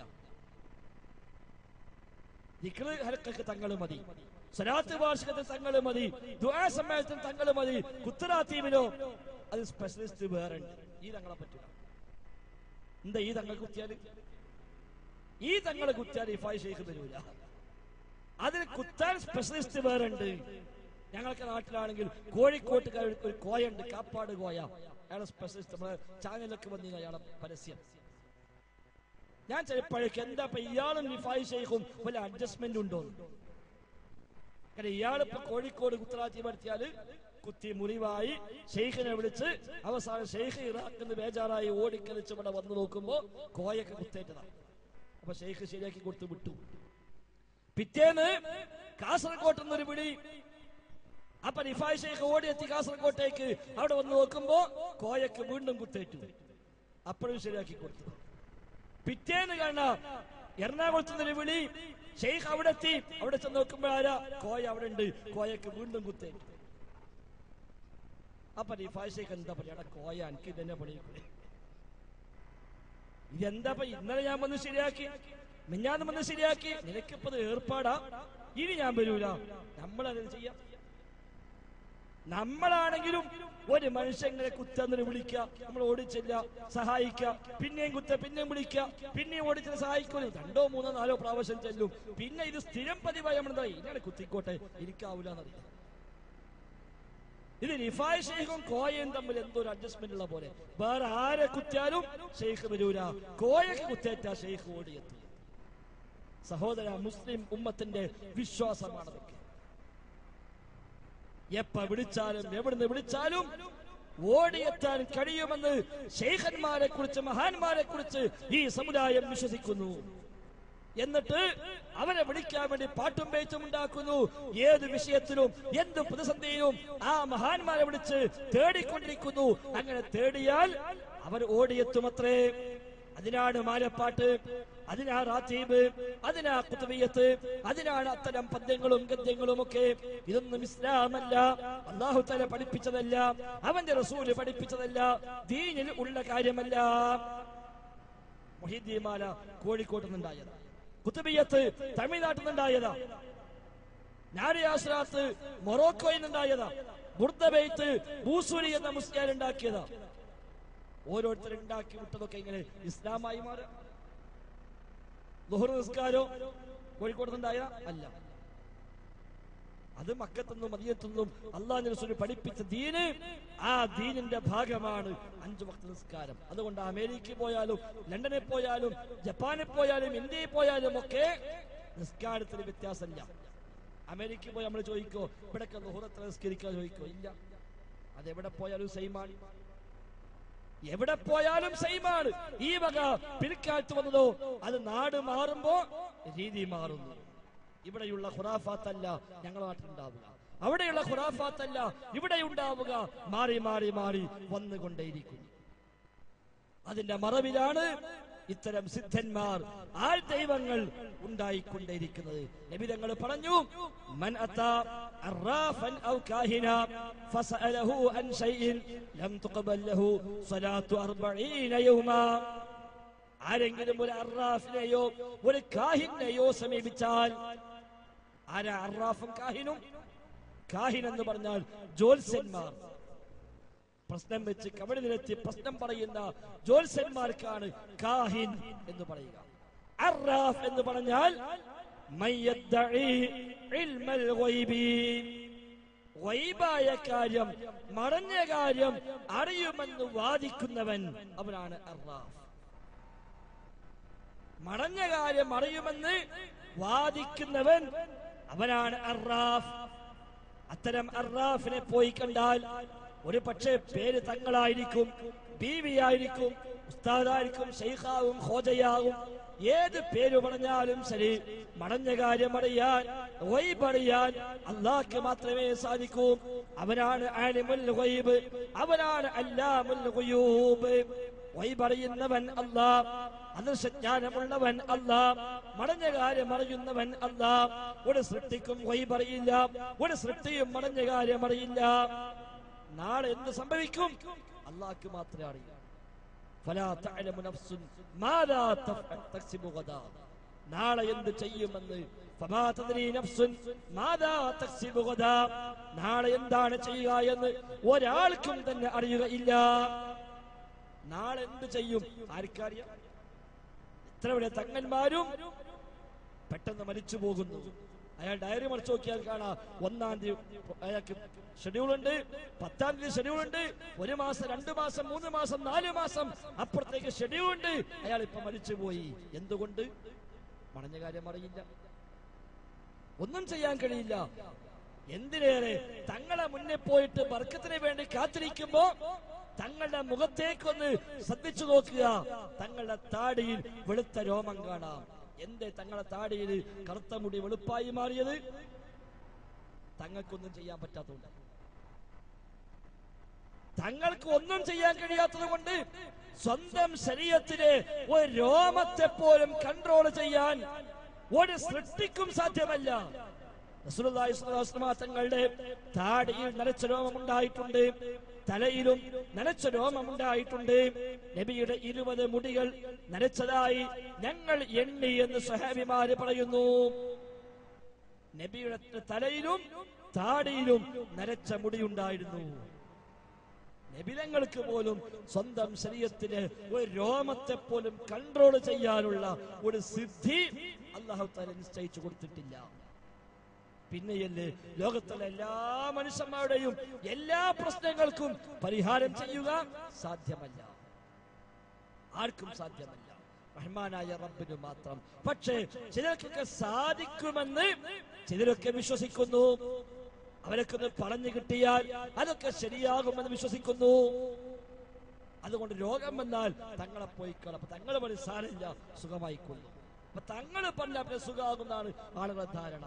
ദിക്റ് ഹൽക്കക്ക് തങ്ങൾ മതി സലാത്ത് വാർഷികത്തിൽ തങ്ങൾ മതി ദുആ സമ്മേളനത്തിൽ തങ്ങൾ മതി കുത്തറാത്തീവിലോ അത് സ്പെഷ്യലിസ്റ്റ് വേറെ ഉണ്ട് ഈ തങ്ങളെ പറ്റില്ല എന്താ ഈ തങ്ങൾ കുത്തിയാല് ഈ തങ്ങളെ കുത്തിയാൽ ഇഫായി ഷെയ്ഖ് വരൂല അതിന് കുത്താൻ സ്പെഷ്യലിസ്റ്റ് വേറെ ഉണ്ട് ഞങ്ങൾക്ക് നാട്ടിലാണെങ്കിൽ കോഴിക്കോട്ടുകാർ ഒരു കോയുണ്ട് കാപ്പാട് കോയ അയാളെ സ്പെഷ്യലിസ്റ്റ് നമ്മളെ ചാനലൊക്കെ വന്നിരുന്നു അയാളെ പരസ്യം ഞാൻ ചിലപ്പോഴേക്ക് എന്താ ഇപ്പൊ ഇയാളും റിഫായി ഷെയ്ഖും വല്ല അഡ്ജസ്റ്റ്മെന്റ് ഉണ്ടോ കാരണം ഇയാളിപ്പോ കോഴിക്കോട് കുത്തറാത്തി പറ്റിയാല് കുത്തി മുറിവായി ഷെയ്ഖിനെ വിളിച്ച് അവസാനം ഷെയ്ഖ് ഇറാഖിന്ന് ബേജാറായി ഓടിക്കളിച്ച് ഇവിടെ വന്നു നോക്കുമ്പോ കോയൊക്കെ കുത്തേറ്റതാണ് അപ്പൊ ഷെയ്ഖ് ശരിയാക്കി കൊടുത്ത് വിട്ടു പിറ്റേന്ന് കാസർകോട്ട് നിന്നൊരു വിളി അപ്പൊ റിഫായ് ഷെയ്ഖ് ഓടിയെത്തി കാസർകോട്ടേക്ക് അവിടെ വന്ന് നോക്കുമ്പോ കോയക്ക് വീണ്ടും കുത്തേറ്റു അപ്പോഴും ശരിയാക്കി കൊടുത്തു പിറ്റേന്ന് കാണ എറണാകുളത്ത് നിന്നൊരു വിളി ഷെയ്ഖ് അവിടെ എത്തി അവിടെ ചെന്ന് നോക്കുമ്പോ ആരാ കോയ അവിടെ ഉണ്ട് കോയക്ക് വീണ്ടും കുത്തേറ്റു അപ്പൊ റിഫായ് ഷെയ്ഖ് എന്താ പറയാ എടാ കോയ എനിക്ക് ഇതന്നെ പണിയിക്കൂടെ ഇതെന്താ ഇപ്പൊ ഇന്നലെ ഞാൻ വന്ന് ശരിയാക്കി മിഞ്ഞാന്ന് വന്ന് ശരിയാക്കി നിനക്കിപ്പത് ഏർപ്പാടാ ഇനി ഞാൻ വരൂല നമ്മളത് ചെയ്യാം നമ്മളാണെങ്കിലും ഒരു മനുഷ്യങ്ങളെ കുത്തന്നിട്ട് വിളിക്കുക നമ്മൾ ഓടിച്ചില്ല സഹായിക്കുക പിന്നെയും കുത്ത പിന്നെയും വിളിക്കുക പിന്നെയും ഓടിച്ചിട്ട് സഹായിക്കൂല രണ്ടോ മൂന്നോ നാലോ പ്രാവശ്യം ചെല്ലും പിന്നെ ഇത് സ്ഥിരം പതിവായി നമ്മളെന്താ ഇങ്ങനെ കുത്തിക്കോട്ടെ എനിക്കാവൂല എന്നറിയാം ഇത് റിഫായ് ഷെയ്ഖും കോയയും തമ്മിൽ എന്തോ ഒരു അഡ്ജസ്റ്റ്മെന്റ് ഉള്ള പോലെ വേറെ ആരെ കുത്തിയാലും ഷെയ്ഖ് വരൂല കോയക്ക് കുത്തേറ്റ ഷെയ്ഖ് ഓടിയെത്തും സഹോദര മുസ്ലിം ഉമ്മത്തിന്റെ വിശ്വാസമാണതൊക്കെ എപ്പ വിളിച്ചാലും എവിടുന്ന് വിളിച്ചാലും ഓടിയെത്താൻ കഴിയുമെന്ന് ശേഖന്മാരെ കുറിച്ച് മഹാന്മാരെ കുറിച്ച് ഈ സമുദായം വിശ്വസിക്കുന്നു എന്നിട്ട് അവരെ വിളിക്കാൻ വേണ്ടി പാട്ടും പേച്ചും ഉണ്ടാക്കുന്നു ഏത് വിഷയത്തിലും എന്ത് പ്രതിസന്ധിയിലും ആ മഹാന്മാരെ വിളിച്ച് തേടിക്കൊണ്ടിരിക്കുന്നു അങ്ങനെ തേടിയാൽ അവർ ഓടിയെത്തുമത്രേ അതിനാണ് മാലപ്പാട്ട് അതിനാ റാത്തീബ് അതിനാ കുത്തുബിയത്ത് അതിനാണ് അത്തരം പദ്യങ്ങളും ഗദ്യങ്ങളും ഒക്കെ ഇതൊന്നും ഇസ്ലാമല്ല അള്ളാഹു തല പഠിപ്പിച്ചതല്ല അവന്റെ റസൂല് പഠിപ്പിച്ചതല്ല ദീനിൽ ഉള്ള കാര്യമല്ല മൊഹീദ്ദീമാല കോഴിക്കോട്ട് നിന്നുണ്ടായതാ കുത്തുബിയത്ത് തമിഴ്നാട്ടിൽ നിന്നുണ്ടായതാ നാരിയാശ്രാത്ത് മൊറോക്കോയിൽ നിന്നുണ്ടായതാ ബുർദബെയ്ത്ത് ബൂസൂരി എന്ന മുസ്ലിം ഉണ്ടാക്കിയതാ ഓരോരുത്തർ ഉണ്ടാക്കി വിട്ടതൊക്കെ ഇങ്ങനെ ഇസ്ലാമായി മാറാം ലുഹർ നിസ്കാരോ കോഴിക്കോട് നിന്നുണ്ടായ അല്ല അത് മക്കത്തുനിന്നും മദിയത്തുനിന്നും അള്ളാഹു റസൂൽ പഠിപ്പിച്ച ദീന് ആ ദീനിന്റെ ഭാഗമാണ് അഞ്ചു വക്ത നിസ്കാരം അതുകൊണ്ട് അമേരിക്കയിൽ പോയാലും ലണ്ടനിൽ പോയാലും ജപ്പാനിൽ പോയാലും ഇന്ത്യയിൽ പോയാലും ഒക്കെ നിസ്കാരത്തിന് വ്യത്യാസമില്ല അമേരിക്കയിൽ പോയി നമ്മൾ ചോദിക്കോ ഇവിടൊക്കെ ലുഹുറത്ര നിസ്കരിക്കാൻ ചോദിക്കോ ഇല്ല അതെവിടെ പോയാലും സെയിമാണ് എവിടെ പോയാലും സെയിമാണ് ഈ വക പിൽക്കാലത്ത് വന്നതോ അത് നാട് മാറുമ്പോ രീതി മാറുന്നു ഇവിടെയുള്ള ഖുറാഫാത്തല്ല ഞങ്ങളുടെ നാട്ടിലുണ്ടാവുക അവിടെയുള്ള ഖുറാഫാത്തല്ല ഇവിടെ ഉണ്ടാവുക മാറി മാറി മാറി വന്നുകൊണ്ടേയിരിക്കുന്നു അതിന്റെ മറവിലാണ് ഇത്തരം സിദ്ധന്മാർ ആൾ ദൈവങ്ങൾ ഉണ്ടായിക്കൊണ്ടേയിരിക്കുന്നത് നബിതങ്ങൾ പറഞ്ഞു മൻ അതാ അറാഫൻ ഔ കാഹിന ഫസഅലഹു അൻ ഷൈഇൻ ലം തുഖബൽ ലഹു സ്വലാത്തു 40 യൗമാ ആരെങ്കിലും ഒരു അറാഫിനെയോ ഒരു കാഹിനെയോ സമീപിച്ചാൽ ആരാ അറാഫും കാഹിനും കാഹിൻ എന്ന് പറഞ്ഞാൽ ജ്യോത്സ്യന്മാർ പ്രശ്നം വെച്ച് കവടി നിരത്തി പ്രശ്നം പറയുന്ന ജ്യോത്സ്യന്മാർക്കാണ് കാഹിൻ എന്ന് പറയുക അറാഫ് എന്ന് പറഞ്ഞാൽ മയ്യദ്ദഈ ഇൽമൽ ഗൈബി. ഗൈബായ കാര്യം മറഞ്ഞ കാര്യം അറിയുമെന്ന് വാദിക്കുന്നവൻ അവനാണ് അറാഫ് മറഞ്ഞ കാര്യം അറിയുമെന്ന് വാദിക്കുന്നവൻ അവനാണ് അറാഫ് അത്തരം അറാഫിനെ പോയി കണ്ടാൽ ഒരു പക്ഷേ പേര് തങ്ങളായിരിക്കും ബീവിയായിരിക്കും ഉസ്താദായിരിക്കും ഷെയ്ഖാവും ഹോജയാവും ഏത് പേര് പറഞ്ഞാലും ശരി മടഞ്ഞ കാര്യം അറിയാൻ ഗൈബ് അറിയാൻ അള്ളാഹ്ക്ക് മാത്രമേ സാധിക്കൂ അവനാണ് ആലിമുൽ ഗൈബ് അവനാണ് അല്ലാമുൽ ഗുയൂബ് ഗൈബ് അറിയുന്നവൻ അല്ലാ അദൃശ്യജ്ഞാനമുള്ളവൻ അല്ലാ മടഞ്ഞ കാര്യം അറിയുന്നവൻ അല്ലാ ഒരു സൃഷ്ടിക്കും ഗൈബ് അറിയില്ല ഒരു സൃഷ്ടിയും മടഞ്ഞ കാര്യം അറിയില്ല നാളെ എന്ത് സംഭവിക്കും അള്ളാഹ്ക്ക് മാത്രമേ അറിയൂ فلا تعلم نفس ماذا تفعل تكسب غدا നാളെ എന്ത് ചെയ്യുമെന്ന് فما تدري نفس ماذا تكسب غدا നാളെ എന്താണ് ചെയ്യുക എന്ന് ഒരാൾക്കും തന്നെ അറിയുകയില്ല നാളെ എന്ത് ചെയ്യും ആർക്കറിയാം ഇത്ര വലിയ തങ്ങന്മാരും പെട്ടെന്ന് മരിച്ചു പോകുന്നു അയാൾ ഡയറി മറിച്ച് നോക്കിയാൽ കാണാം ഒന്നാം തീയതി അയാൾക്ക് ഷെഡ്യൂൾ ഉണ്ട് പത്താം തീയതി ഷെഡ്യൂൾ ഉണ്ട് ഒരു മാസം രണ്ടു മാസം മൂന്ന് മാസം നാല് മാസം അപ്പുറത്തേക്ക് ഷെഡ്യൂൾ ഉണ്ട് അയാൾ ഇപ്പൊ മരിച്ചു പോയി എന്തുകൊണ്ട് മടഞ്ഞ കാര്യം അറിയില്ല ഒന്നും ചെയ്യാൻ കഴിയില്ല എന്തിനേറെ തങ്ങളെ മുന്നേ പോയിട്ട് ബർക്കത്തിന് വേണ്ടി കാത്തിരിക്കുമ്പോ തങ്ങളുടെ മുഖത്തേക്കൊന്ന് ശ്രദ്ധിച്ചു നോക്കുക തങ്ങളുടെ താടിയിൽ വെളുത്ത രോമം കാണാം എന്തേ തങ്ങളുടെ താടിയിൽ കറുത്ത മുടി വെളുപ്പായി മാറിയത് തങ്ങൾക്കൊന്നും ചെയ്യാൻ പറ്റാത്തതുകൊണ്ട് തങ്ങൾക്ക് ഒന്നും ചെയ്യാൻ കഴിയാത്തത് കൊണ്ട് സ്വന്തം ശരീരത്തിലെ ഒരു രോമത്തെ പോലും കൺട്രോൾ ചെയ്യാൻ ഒരു സൃഷ്ടിക്കും സാധ്യമല്ല റസൂലുള്ളാഹി സ്വല്ലല്ലാഹു അലൈഹി വസല്ലമ തങ്ങളുടെ താടിയിൽ നരച്ച രോമമുണ്ടായിട്ടുണ്ട് തലയിലും നരച്ച രോമമുണ്ടായിട്ടുണ്ട് നബിയുടെ ഇരുപത് മുടികൾ നരച്ചതായി ഞങ്ങൾ എണ്ണി എന്ന് സഹാബിമാര് പറയുന്നു നബിയുടെ തലയിലും താടിയിലും നരച്ച മുടിയുണ്ടായിരുന്നു നബിലങ്ങൾക്ക് പോലും സ്വന്തം ശരീരത്തിന് ഒരു രോമത്തെ പോലും കൺട്രോൾ ചെയ്യാനുള്ള ഒരു സിദ്ധി അള്ളാഹു താല നിശ്ചയിച്ചു കൊടുത്തിട്ടില്ല പിന്നെയല്ലേ ലോകത്തിലെ എല്ലാ മനുഷ്യന്മാരുടെയും എല്ലാ പ്രശ്നങ്ങൾക്കും പരിഹാരം ചെയ്യുക സാധ്യമല്ല ആർക്കും സാധ്യമല്ല റഹ്മാനായ റബ്ബിന് മാത്രം പക്ഷേ ചിലർക്കൊക്കെ സാധിക്കുമെന്ന് ചിലരൊക്കെ വിശ്വസിക്കുന്നു അവരൊക്കെ പറഞ്ഞു കിട്ടിയാൽ അതൊക്കെ ശരിയാകുമെന്ന് വിശ്വസിക്കുന്നു അതുകൊണ്ട് രോഗം വന്നാൽ തങ്ങളെ പോയി അപ്പൊ തങ്ങൾ പറഞ്ഞ സാരമില്ല സുഖമായിക്കൊള്ളും അപ്പൊ തങ്ങൾ പറഞ്ഞ പിന്നെ സുഖമാകുന്നതാണ് ആളുകളുടെ ധാരണ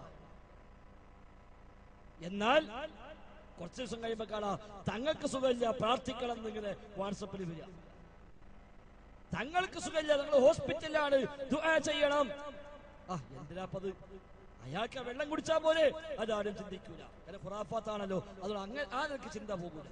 എന്നാൽ കുറച്ച് ദിവസം കഴിയുമ്പോ കാണാം തങ്ങൾക്ക് സുഖമില്ല പ്രാർത്ഥിക്കണം എന്നിങ്ങനെ വാട്സപ്പിൽ വരിക തങ്ങൾക്ക് സുഖമില്ല നിങ്ങൾ ഹോസ്പിറ്റലിലാണ് ദുആ ചെയ്യണം ആ എന്തിനാപ്പത് അയാൾക്ക് ആ വെള്ളം കുടിച്ചാൽ പോലെ അതാരും ചിന്തിക്കൂല കാരണം ഖുറാഫാത്താണല്ലോ അതുകൊണ്ട് അങ്ങനെ ആ നിനക്ക് ചിന്ത പോകൂല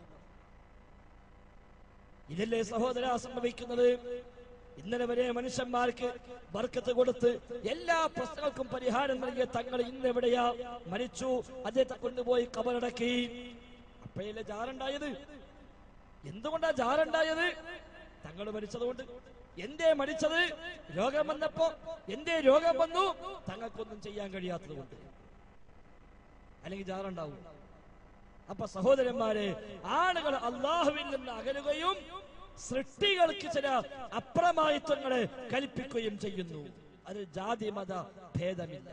ഇതല്ലേ സഹോദര സംഭവിക്കുന്നത് ഇന്നലെ വരെ മനുഷ്യന്മാർക്ക് ബർക്കത്ത് കൊടുത്ത് എല്ലാ പ്രശ്നങ്ങൾക്കും പരിഹാരം നൽകിയ തങ്ങൾ ഇന്ന് എവിടെയാ മരിച്ചു അദ്ദേഹത്തെ കൊണ്ടുപോയി കബറടക്കി അപ്പോഴല്ലേ ജാറുണ്ടായത് എന്തുകൊണ്ടാ ജാറുണ്ടായത് തങ്ങൾ മരിച്ചതുകൊണ്ട് എന്തേ മരിച്ചത് രോഗം വന്നപ്പോ എന്തേ രോഗം വന്നു തങ്ങൾക്കൊന്നും ചെയ്യാൻ കഴിയാത്തത് കൊണ്ട് അല്ലെങ്കിൽ ജാറുണ്ടാവും അപ്പൊ സഹോദരന്മാരെ ആളുകൾ അള്ളാഹുവിൽ നിന്ന് അകലുകയും സൃഷ്ടികൾക്ക് ചില അപ്രമായിത്വങ്ങളെ കൽപ്പിക്കുകയും ചെയ്യുന്നു അത് ജാതി മത ഭേദമില്ല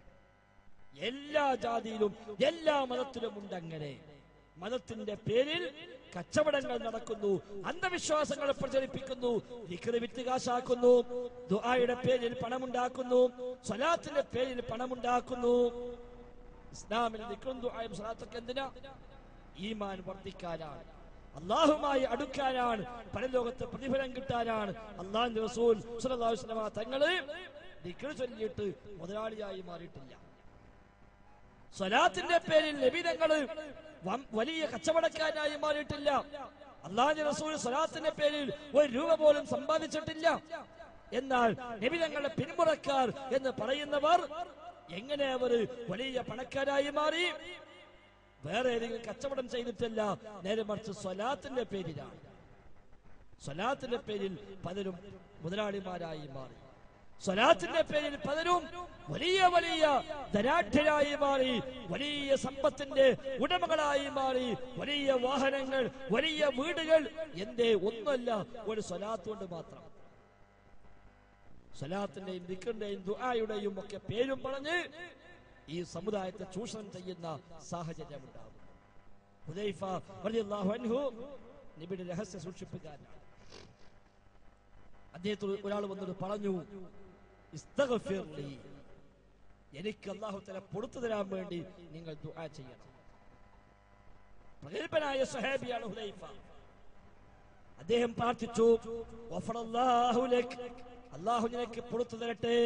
എല്ലാ ജാതിയിലും എല്ലാ മതത്തിലും ഉണ്ട് അങ്ങനെ മതത്തിന്റെ പേരിൽ കച്ചവടങ്ങൾ നടക്കുന്നു അന്ധവിശ്വാസങ്ങൾ പ്രചരിപ്പിക്കുന്നു വിക്രി വിറ്റ് കാശാക്കുന്നു ദുആയുടെ പേരിൽ പണമുണ്ടാക്കുന്നു സ്വലാത്തിന്റെ പേരിൽ പണമുണ്ടാക്കുന്നു ഇസ്ലാമിൽ നിൽക്കും ദുആയും സ്വലാത്തൊക്കെ എന്തിനാ ഈമാൻ വർദ്ധിക്കാനാണ് അള്ളാഹുമായി അടുക്കാനാണ് പരലോകത്ത് പ്രതിഫലം കിട്ടാനാണ് അള്ളാഹു റസൂൽ സ്വല്ലല്ലാഹു അലൈഹി വസല്ലമ തങ്ങള് ദിക്ർ ചൊല്ലിയിട്ട് മുതലാളിയായി മാറിയിട്ടില്ല സ്വലാത്തിന്റെ പേരിൽ നബിതങ്ങള് വലിയ കച്ചവടക്കാരനായി മാറിയിട്ടില്ല അള്ളാഹു റസൂൽ സ്വലാത്തിന്റെ പേരിൽ ഒരു രൂപ പോലും സമ്പാദിച്ചിട്ടില്ല എന്നാൽ നബിതങ്ങളുടെ പിന്മുറക്കാർ എന്ന് പറയുന്നവർ എങ്ങനെ അവർ വലിയ പണക്കാരായി മാറി വേറെ ഏതെങ്കിലും കച്ചവടം ചെയ്തിട്ടല്ല നേരെ മറിച്ച് സ്വലാത്തിന്റെ പേരിലാണ് സ്വലാത്തിന്റെ പേരിൽ പലരും മുതലാളിമാരായി മാറി സ്വലാത്തിന്റെ പേരിൽ പലരും വലിയ വലിയ ധനാഢ്യരായി മാറി വലിയ സമ്പത്തിന്റെ ഉടമകളായി മാറി വലിയ വാഹനങ്ങൾ വലിയ വീടുകൾ എന്തേ ഒന്നുമല്ല ഒരു സ്വലാത്ത് കൊണ്ട് മാത്രം സ്വലാത്തിന്റെയും ദിക്കറിന്റെയും ദുആയുടെയും ഒക്കെ പേരും പറഞ്ഞ് ഈ സമുദായത്തെ ചൂഷണം ചെയ്യുന്ന സാഹചര്യം ഉണ്ടാകും ഹുദൈഫ റളിയല്ലാഹു അൻഹു നബിയുടെ രഹസ്യ സൂക്ഷിപ്പുകാരനാണ് അദ്ദേഹത്തോട് ഒരാൾ വന്നിട്ട് പറഞ്ഞു ഇസ്തഗ്ഫിർ ലീ. എനിക്ക് അള്ളാഹു തല പൊടുത്തു തരാൻ വേണ്ടി നിങ്ങൾ ദുആ ചെയ്യണം പ്രഗത്ഭനായ സഹാബിയാണ് ഹുദൈഫ അദ്ദേഹം പ്രാർത്ഥിച്ചു "ഗഫറല്ലാഹു ലക്." അള്ളാഹു നിനക്ക് പൊടുത്തു തരട്ടെ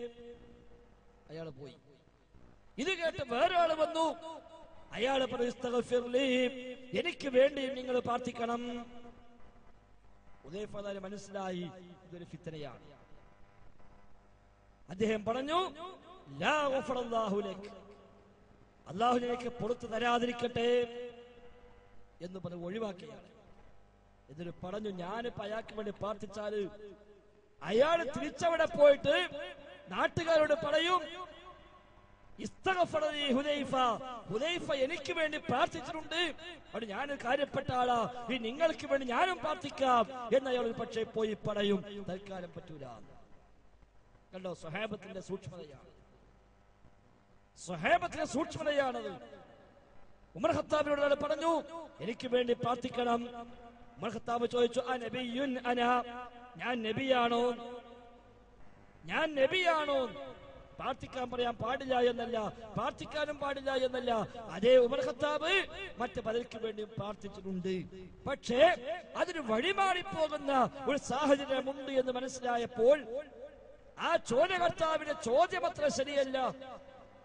അയാൾ പോയി ഇത് കേട്ട് വേറെ ആള് വന്നു അയാൾ പറഞ്ഞു "ഇസ്തഗ്ഫിർ ലീ." എനിക്ക് വേണ്ടി നിങ്ങൾ പ്രാർത്ഥിക്കണം ഉദയഫ അതായത് മനസ്സിലായി ഇതൊരു ഫിത്തനയാണ് അദ്ദേഹം പറഞ്ഞു "ലാ ഗഫറല്ലാഹു ലക്." അള്ളാഹു നിനക്ക് പുറത്തു തരാതിരിക്കട്ടെ എന്ന് പറഞ്ഞ് ഒഴിവാക്കിയാണ് എന്നിട്ട് പറഞ്ഞു ഞാനിപ്പോ അയാൾക്ക് വേണ്ടി പ്രാർത്ഥിച്ചാല് അയാൾ തിരിച്ചവിടെ പോയിട്ട് നാട്ടുകാരോട് പറയും ഇസ്തഗഫറലി ഹുദൈഫ ഹുദൈഫ എനിക്ക് വേണ്ടി പ്രാർത്ഥിച്ചിട്ടുണ്ട് അവിടെ ഞാൻ കാര്യപ്പെട്ട ആളാ ഈ നിങ്ങൾക്ക് വേണ്ടി ഞാനും പ്രാർത്ഥിക്കാം എന്ന് അയാൾ പക്ഷേ പോയി പറയും തൽക്കാലം പറ്റൂല കണ്ടോ സ്വഹാബത്തിന്റെ സൂക്ഷ്മതയാണ് സ്വഹാബത്തിന്റെ സൂക്ഷ്മതയാണത് ഉമർ ഖത്താബിനോട് ഒരാൾ പറഞ്ഞു എനിക്ക് വേണ്ടി പ്രാർത്ഥിക്കണം ഉമർ ഖത്താബ് ചോദിച്ചു ആ നബിയുൻ അന ഞാൻ നബിയാണോ ഞാൻ നബിയാണോ പ്രാർത്ഥിക്കാൻ പറയാൻ പാടില്ല എന്നല്ല പ്രാർത്ഥിക്കാനും പാടില്ല എന്നല്ല അതേ ഉമർ ഖത്താബ് മറ്റ് പലർക്കും വേണ്ടിയും പ്രാർത്ഥിച്ചിട്ടുണ്ട് പക്ഷേ അതിന് വഴിമാറിപ്പോകുന്ന ഒരു സാഹചര്യമുണ്ട് എന്ന് മനസ്സിലായപ്പോൾ ആ ചോദ്യകർത്താവിന്റെ ചോദ്യം അത്ര ശരിയല്ല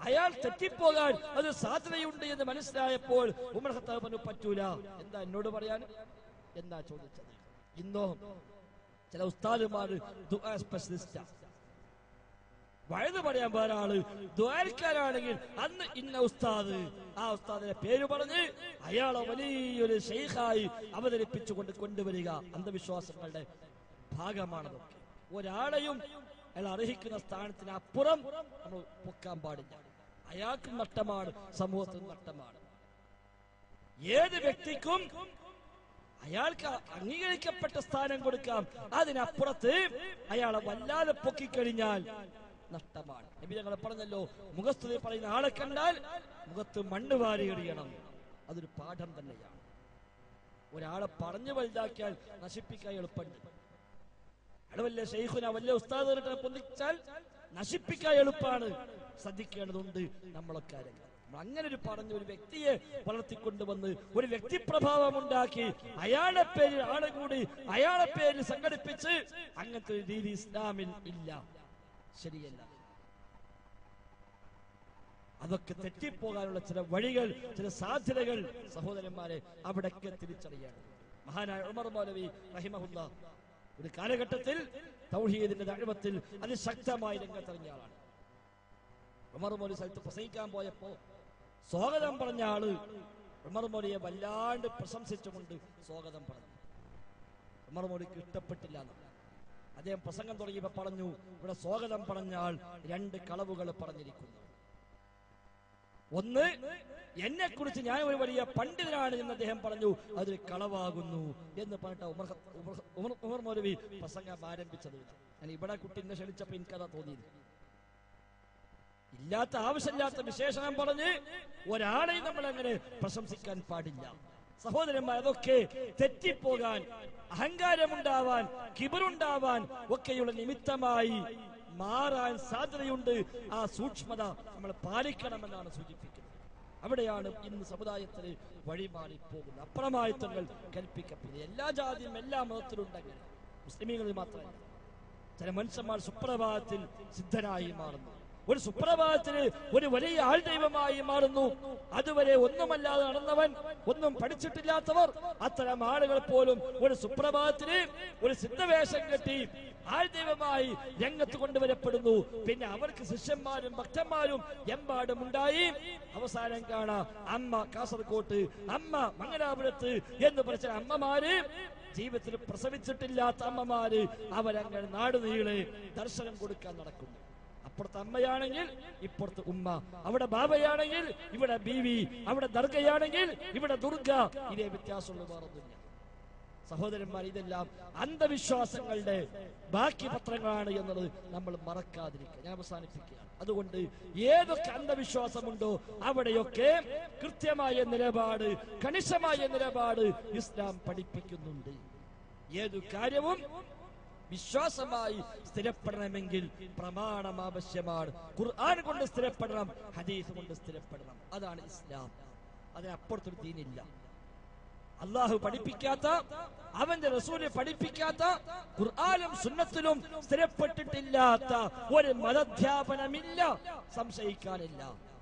അയാൾ തെറ്റിപ്പോകാൻ അത് സാധ്യതയുണ്ട് എന്ന് മനസ്സിലായപ്പോൾ ഉമർ ഖത്താബ് പറഞ്ഞു പറ്റൂല എന്താ എന്നോട് പറയാൻ എന്താ ചോദിച്ചത് ഇന്നോ ചില ഉസ്താദുമാർ ദുആ സ്പെഷ്യലിസ്റ്റാ വഴുത് പറയാൻ വേറെ ആള് ദ്വാരക്കാരാണെങ്കിൽ അന്ന് ഇന്ന ഉസ്താദ് ആ ഉസ്താദിന്റെ പേര് പറഞ്ഞ് അയാളെ വലിയൊരു ഷെയ്ഖായി അവതരിപ്പിച്ചുകൊണ്ട് കൊണ്ടുവരിക അന്ധവിശ്വാസങ്ങളുടെ ഭാഗമാണതൊക്കെ ഒരാളെയും അയാൾ അർഹിക്കുന്ന സ്ഥാനത്തിന് അപ്പുറം നമ്മൾ പൊക്കാൻ പാടില്ല അയാൾക്കും നഷ്ടമാണ് സമൂഹത്തിനും നഷ്ടമാണ് ഏത് വ്യക്തിക്കും അയാൾക്ക് അംഗീകരിക്കപ്പെട്ട സ്ഥാനം കൊടുക്കാം അതിനപ്പുറത്ത് അയാളെ വല്ലാതെ പൊക്കിക്കഴിഞ്ഞാൽ നഷ്ടമാണ് നബി ഞങ്ങൾ പറഞ്ഞല്ലോ മുഖസ്തുതി പറയുന്ന ആളെ കണ്ടാൽ മുഖത്ത് മണ്ണ് വാരി എറിയണം അതൊരു പാഠം തന്നെയാണ് ഒരാളെ പറഞ്ഞു വലുതാക്കിയാൽ നശിപ്പിക്കാൻ എളുപ്പമുണ്ട് അയാൾ വലിയ ഷെയ്ഖുന വലിയ ഉസ്താദ് പറഞ്ഞിട്ട് പൊന്തിച്ചാൽ നശിപ്പിക്കാൻ എളുപ്പമാണ് ശ്രദ്ധിക്കേണ്ടതുണ്ട് നമ്മളൊക്കെ ആരെങ്കിലും നമ്മൾ അങ്ങനെ ഒരു പറഞ്ഞ ഒരു വ്യക്തിയെ വളർത്തിക്കൊണ്ടുവന്ന് ഒരു വ്യക്തിപ്രഭാവം ഉണ്ടാക്കി അയാളെ പേരിൽ ആളെ കൂടി അയാളെ പേരിൽ സംഘടിപ്പിച്ച് അങ്ങനത്തെ ഒരു രീതി ഇസ്ലാമിൽ ഇല്ല ശരിയല്ല അതൊക്കെ തെറ്റിപ്പോകാനുള്ള ചില വഴികൾ ചില സാധ്യതകൾ സഹോദരന്മാരെ അവിടൊക്കെ തിരിച്ചറിയണം മഹാനായ ഉമർ മൗലവി റഹിമഹുല്ല ഒരു കാലഘട്ടത്തിൽ തൗഹീദിന്റെ ദഴവത്തിൽ അതിശക്തമായി രംഗത്തിറങ്ങിയ ആളാണ് ഉമർ മൗലി സ്ഥലത്ത് പ്രസംഗിക്കാൻ പോയപ്പോ സ്വാഗതം പറഞ്ഞ ആള് ഉമർ മൗലിയെ വല്ലാണ്ട് പ്രശംസിച്ചുകൊണ്ട് സ്വാഗതം പറഞ്ഞു ഉമർ മൗലിക്ക് ഇഷ്ടപ്പെട്ടില്ല എന്ന് അദ്ദേഹം പ്രസംഗം തുടങ്ങിയപ്പോ പറഞ്ഞു ഇവിടെ സ്വാഗതം പറഞ്ഞ ആൾ രണ്ട് കളവുകൾ പറഞ്ഞിരിക്കുന്നു ഒന്ന് എന്നെ കുറിച്ച് ഞാൻ ഒരു വലിയ പണ്ഡിതനാണ് എന്ന് അദ്ദേഹം പറഞ്ഞു അതൊരു കളവാകുന്നു എന്ന് പറഞ്ഞിട്ട് ഉമർ ഖ- ഉമർ- ഉമർ- ഉമർ മൗലവി പ്രസംഗം ആരംഭിച്ചത് ഞാൻ ഇവിടെ കുട്ടി എന്നെ ക്ഷണിച്ചപ്പോ എനിക്കതാ തോന്നിയത് ഇല്ലാത്ത ആവശ്യമില്ലാത്ത വിശേഷണം പറഞ്ഞ് ഒരാളെയും നമ്മൾ അങ്ങനെ പ്രശംസിക്കാൻ പാടില്ല സഹോദരന്മാർ അതൊക്കെ തെറ്റിപ്പോകാൻ അഹങ്കാരമുണ്ടാവാൻ കിബറുണ്ടാവാൻ ഒക്കെയുള്ള നിമിത്തമായി മാറാൻ സാധ്യതയുണ്ട് ആ സൂക്ഷ്മത നമ്മൾ പാലിക്കണമെന്നാണ് സൂചിപ്പിക്കുന്നത് അവിടെയാണ് ഇന്ന് സമുദായത്തിന് വഴിമാറി പോകുന്നത് അപ്രമായത്വങ്ങൾ കൽപ്പിക്കപ്പെടുന്നത് എല്ലാ ജാതിയും എല്ലാ മതത്തിലും ഉണ്ടെങ്കിൽ മുസ്ലിമീങ്ങളിൽ മാത്രമല്ല ചില മനുഷ്യന്മാർ സുപ്രഭാതത്തിൽ സിദ്ധനായി മാറുന്നു ഒരു സുപ്രഭാതത്തിന് ഒരു വലിയ ആൾ ദൈവമായി മാറുന്നു അതുവരെ ഒന്നുമല്ലാതെ നടന്നവൻ ഒന്നും പഠിച്ചിട്ടില്ലാത്തവർ അത്തരം ആളുകൾ പോലും ഒരു സുപ്രഭാതത്തിന് ഒരു സിദ്ധവേഷം കെട്ടി ആൾ ദൈവമായി രംഗത്ത് കൊണ്ടുവരപ്പെടുന്നു പിന്നെ അവർക്ക് ശിഷ്യന്മാരും ഭക്തന്മാരും എമ്പാടും ഉണ്ടായി അവസാനം കാണാ അമ്മ കാസർകോട്ട് അമ്മ മംഗലാപുരത്ത് എന്ന് പറഞ്ഞ അമ്മമാര് ജീവിതത്തിൽ പ്രസവിച്ചിട്ടില്ലാത്ത അമ്മമാര് അവരങ്ങനെ നാടുനീളെ ദർശനം കൊടുക്കാൻ നടക്കുന്നു അപ്പുറത്ത് അമ്മയാണെങ്കിൽ ഇപ്പുറത്ത് ഉമ്മ അവിടെ ബാബയാണെങ്കിൽ ഇവിടെ ബീവി അവിടെ ദർഗയാണെങ്കിൽ ഇവിടെ ദുർഗ ഇതേ വ്യത്യാസമുള്ള വേറൊന്നുമില്ല സഹോദരന്മാർ ഇതെല്ലാം അന്ധവിശ്വാസങ്ങളുടെ ബാക്കി പത്രങ്ങളാണ് എന്നുള്ളത് നമ്മൾ മറക്കാതിരിക്കുക ഞാൻ അവസാനിപ്പിക്കുകയാണ് അതുകൊണ്ട് ഏതൊക്കെ അന്ധവിശ്വാസമുണ്ടോ അവിടെയൊക്കെ കൃത്യമായ നിലപാട് കണിശമായ നിലപാട് ഇസ്ലാം പഠിപ്പിക്കുന്നുണ്ട് ഏതു കാര്യവും വിശ്വാസമായി സ്ഥിരപ്പെടണമെങ്കിൽ പ്രമാണം ആവശ്യമാണ് ഖുർആൻ കൊണ്ട് സ്ഥിരപ്പെടണം ഹദീസ് കൊണ്ട് സ്ഥിരപ്പെടണം അതാണ് ഇസ്ലാം അതിനപ്പുറത്തൊരു ദീനില്ല അള്ളാഹു പഠിപ്പിക്കാത്ത അവന്റെ റസൂല് പഠിപ്പിക്കാത്ത ഖുർആാനും സുന്നത്തിലും സ്ഥിരപ്പെട്ടിട്ടില്ലാത്ത ഒരു മതധ്യാപനമില്ല സംശയിക്കാനില്ല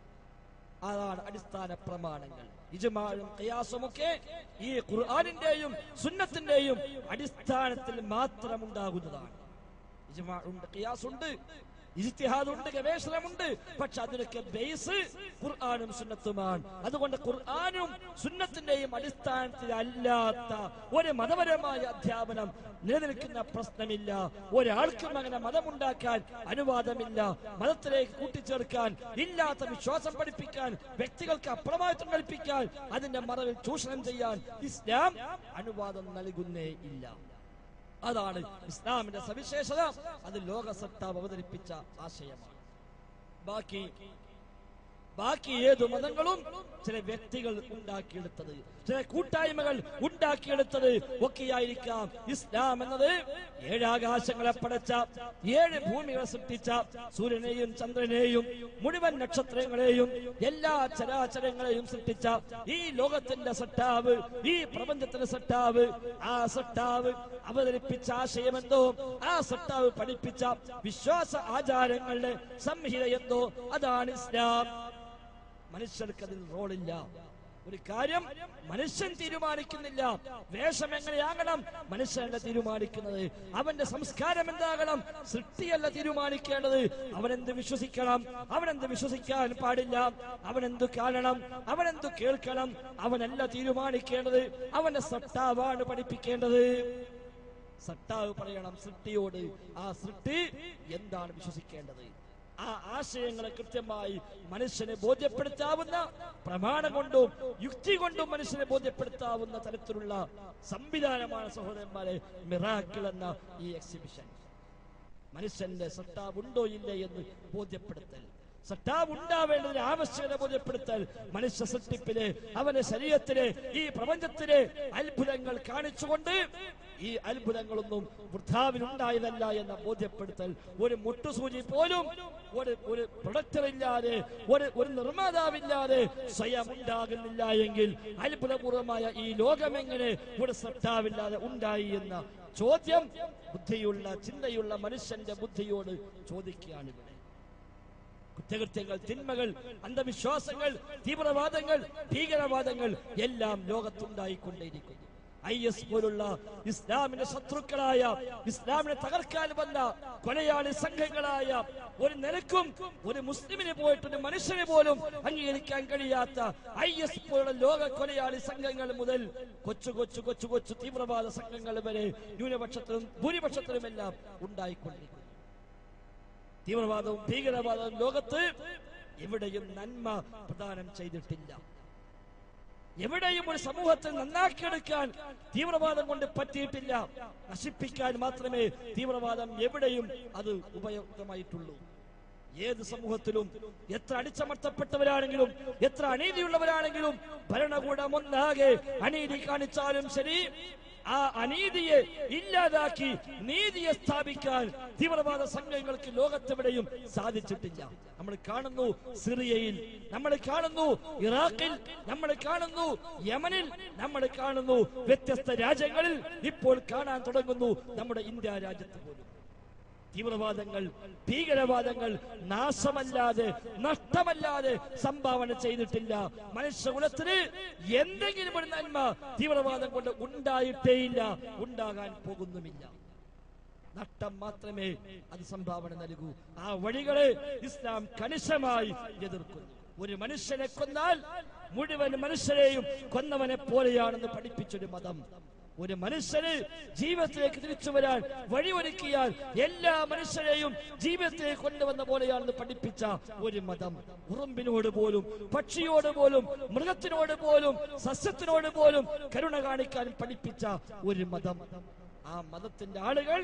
അതാണ് അടിസ്ഥാന പ്രമാണങ്ങൾ ഇജുമാഴും കയാസുമൊക്കെ ഈ ഖുർആാനിന്റെയും സുന്നത്തിന്റെയും അടിസ്ഥാനത്തിൽ മാത്രം ഉണ്ടാകുന്നതാണ് ഇജുമാഉണ്ട് ഖിയാസുണ്ട് ഇജ്തിഹാദുണ്ട് ഗവേഷണമുണ്ട് പക്ഷെ അതിനൊക്കെ ബേസ് ഖുർആാനും സുന്നത്തുമാണ് അതുകൊണ്ട് ഖുർആാനും സുന്നത്തിന്റെയും അടിസ്ഥാനത്തിൽ അല്ലാത്ത ഒരു മതപരമായ അധ്യാപനം നിലനിൽക്കുന്ന പ്രശ്നമില്ല ഒരാൾക്കും അങ്ങനെ മതമുണ്ടാക്കാൻ അനുവാദമില്ല മതത്തിലേക്ക് കൂട്ടിച്ചേർക്കാൻ ഇല്ലാത്ത വിശ്വാസം പഠിപ്പിക്കാൻ വ്യക്തികൾക്ക് അപ്രമാദിത്വം കൽപ്പിക്കാൻ അതിന്റെ മറവിൽ ചൂഷണം ചെയ്യാൻ ഇസ്ലാം അനുവാദം നൽകുന്നേ ഇല്ല അതാണ് ഇസ്ലാമിന്റെ സവിശേഷത അത് ലോകസത്താവ് അവതരിപ്പിച്ച ആശയമാണ് ബാക്കി ബാക്കി ഏതു മതങ്ങളും ചില വ്യക്തികൾ ഉണ്ടാക്കിയെടുത്തത് ചില കൂട്ടായ്മകൾ ഉണ്ടാക്കിയെടുത്തത് ഒക്കെയായിരിക്കാം ഇസ്ലാം എന്നത് ഏഴാകാശങ്ങളെ പടച്ച ഏഴ് ഭൂമികളെ സൃഷ്ടിച്ച സൂര്യനെയും ചന്ദ്രനെയും മുഴുവൻ നക്ഷത്രങ്ങളെയും എല്ലാ ചരാചരങ്ങളെയും സൃഷ്ടിച്ച ഈ ലോകത്തിന്റെ സട്ടാവ് ഈ പ്രപഞ്ചത്തിന്റെ സട്ടാവ് ആ സട്ടാവ് അവതരിപ്പിച്ച ആശയമെന്തോ ആ സട്ടാവ് പഠിപ്പിച്ച വിശ്വാസ ആചാരങ്ങളുടെ സംഹിത എന്തോ അതാണ് ഇസ്ലാം മനുഷ്യർക്ക് അതിൽ റോളില്ല ഒരു കാര്യം മനുഷ്യൻ തീരുമാനിക്കുന്നില്ല വേഷം എങ്ങനെയാകണം മനുഷ്യനല്ല തീരുമാനിക്കുന്നത് അവന്റെ സംസ്കാരം എന്താകണം സൃഷ്ടിയല്ല തീരുമാനിക്കേണ്ടത് അവനെന്ത് വിശ്വസിക്കണം അവനെന്ത് വിശ്വസിക്കാൻ പാടില്ല അവനെന്ത് കാണണം അവനെന്ത് കേൾക്കണം അവനല്ല തീരുമാനിക്കേണ്ടത് അവന്റെ സട്ടാവാണ് പഠിപ്പിക്കേണ്ടത് സട്ടാവ് പറയണം സൃഷ്ടിയോട് ആ സൃഷ്ടി എന്താണ് വിശ്വസിക്കേണ്ടത് ആ ആശയങ്ങളെ കൃത്യമായി മനുഷ്യനെ ബോധ്യപ്പെടുത്താവുന്ന പ്രമാണം കൊണ്ടും യുക്തി കൊണ്ടും മനുഷ്യനെ ബോധ്യപ്പെടുത്താവുന്ന തരത്തിലുള്ള സംവിധാനമാണ് സഹോദരന്മാരെ മിറാക്കിൾ എന്ന ഈ എക്സിബിഷൻ മനുഷ്യന്റെ സട്ടാവ് ഉണ്ടോ ഇല്ലേ എന്ന് ബോധ്യപ്പെടുത്തൽ സട്ടാവ് ഉണ്ടാവേണ്ടതിന് ആവശ്യകത ബോധ്യപ്പെടുത്തൽ മനുഷ്യ സൃഷ്ടിപ്പിലെ അവന്റെ ശരീരത്തിലെ ഈ പ്രപഞ്ചത്തിലെ അത്ഭുതങ്ങൾ കാണിച്ചുകൊണ്ട് ഈ അത്ഭുതങ്ങളൊന്നും വൃദ്ധാവിനുണ്ടായതല്ല എന്ന ബോധ്യപ്പെടുത്തൽ ഒരു മുട്ടുസൂചി പോലും ഒരു ഒരു പ്രൊഡക്ടർ ഇല്ലാതെ ഒരു ഒരു നിർമ്മാതാവില്ലാതെ സ്വയം ഉണ്ടാകുന്നില്ല എങ്കിൽ അത്ഭുതപൂർവമായ ഈ ലോകമെങ്ങനെ ഒരു സട്ടാവില്ലാതെ ഉണ്ടായി എന്ന ചോദ്യം ബുദ്ധിയുള്ള ചിന്തയുള്ള മനുഷ്യന്റെ ബുദ്ധിയോട് ചോദിക്കുകയാണ് ഇവിടെ കുറ്റകൃത്യങ്ങൾ തിന്മകൾ അന്ധവിശ്വാസങ്ങൾ തീവ്രവാദങ്ങൾ ഭീകരവാദങ്ങൾ എല്ലാം ലോകത്തുണ്ടായിക്കൊണ്ടേയിരിക്കുന്നു ഐ എസ് പോലുള്ള ഇസ്ലാമിന്റെ ശത്രുക്കളായ ഇസ്ലാമിനെ തകർക്കാൻ വന്ന കൊലയാളി സംഘങ്ങളായ ഒരു നിലക്കും ഒരു മുസ്ലിമിനെ പോയിട്ട് ഒരു മനുഷ്യനെ പോലും അംഗീകരിക്കാൻ കഴിയാത്ത ഐ എസ് പോലുള്ള ലോക കൊലയാളി സംഘങ്ങൾ മുതൽ കൊച്ചു കൊച്ചു കൊച്ചു കൊച്ചു തീവ്രവാദ സംഘങ്ങൾ വരെ ന്യൂനപക്ഷത്തിലും ഭൂരിപക്ഷത്തിലുമെല്ലാം ഉണ്ടായിക്കൊണ്ടിരിക്കുന്നു തീവ്രവാദവും ഭീകരവാദവും ലോകത്ത് എവിടെയും നന്മ പ്രദാനം ചെയ്തിട്ടില്ല എവിടെയും ഒരു സമൂഹത്തെ നന്നാക്കിയെടുക്കാൻ തീവ്രവാദം കൊണ്ട് പറ്റിയിട്ടില്ല നശിപ്പിക്കാൻ മാത്രമേ തീവ്രവാദം എവിടെയും അത് ഉപയുക്തമായിട്ടുള്ളൂ ഏത് സമൂഹത്തിലും എത്ര അടിച്ചമർത്തപ്പെട്ടവരാണെങ്കിലും എത്ര അനീതിയുള്ളവരാണെങ്കിലും ഭരണകൂടം ഒന്നാകെ അനീതി കാണിച്ചാലും ശരി ആ അനീതിയെ ഇല്ലാതാക്കി നീതിയെ സ്ഥാപിക്കാൻ തീവ്രവാദ സംഘങ്ങൾക്ക് ലോകത്തെവിടെയും സാധിച്ചിട്ടില്ല നമ്മൾ കാണുന്നു സിറിയയിൽ നമ്മൾ കാണുന്നു ഇറാഖിൽ നമ്മൾ കാണുന്നു യമനിൽ നമ്മൾ കാണുന്നു വ്യത്യസ്ത രാജ്യങ്ങളിൽ ഇപ്പോൾ കാണാൻ തുടങ്ങുന്നു നമ്മുടെ ഇന്ത്യ രാജ്യത്ത് പോലും തീവ്രവാദങ്ങൾ ഭീകരവാദങ്ങൾ നാശമല്ലാതെ നഷ്ടമല്ലാതെ സംഭാവന ചെയ്തിട്ടില്ല മനുഷ്യകുലത്തിന് എന്തെങ്കിലും ഒരു നന്മ തീവ്രവാദം കൊണ്ട് ഉണ്ടായിട്ടേയില്ല ഉണ്ടാകാൻ പോകുന്നുമില്ല നഷ്ടം മാത്രമേ അത് സംഭാവന നൽകൂ ആ വഴികളെ ഇസ്ലാം കണിശമായി എതിർക്കുന്നു ഒരു മനുഷ്യനെ കൊന്നാൽ മുഴുവൻ മനുഷ്യരെയും കൊന്നവനെ പോലെയാണെന്ന് പഠിപ്പിച്ചൊരു മതം ഒരു മനുഷ്യന് ജീവിതത്തിലേക്ക് തിരിച്ചു വരാൻ വഴിയൊരുക്കിയാൽ എല്ലാ മനുഷ്യരെയും ജീവിതത്തിലേക്ക് കൊണ്ടുവന്ന പോലെയാണെന്ന് പഠിപ്പിച്ച ഒരു മതം ഉറുമ്പിനോട് പോലും പക്ഷിയോട് പോലും മൃഗത്തിനോട് പോലും സസ്യത്തിനോട് പോലും കരുണ കാണിക്കാൻ പഠിപ്പിച്ച ഒരു മതം ആ മതത്തിന്റെ ആളുകൾ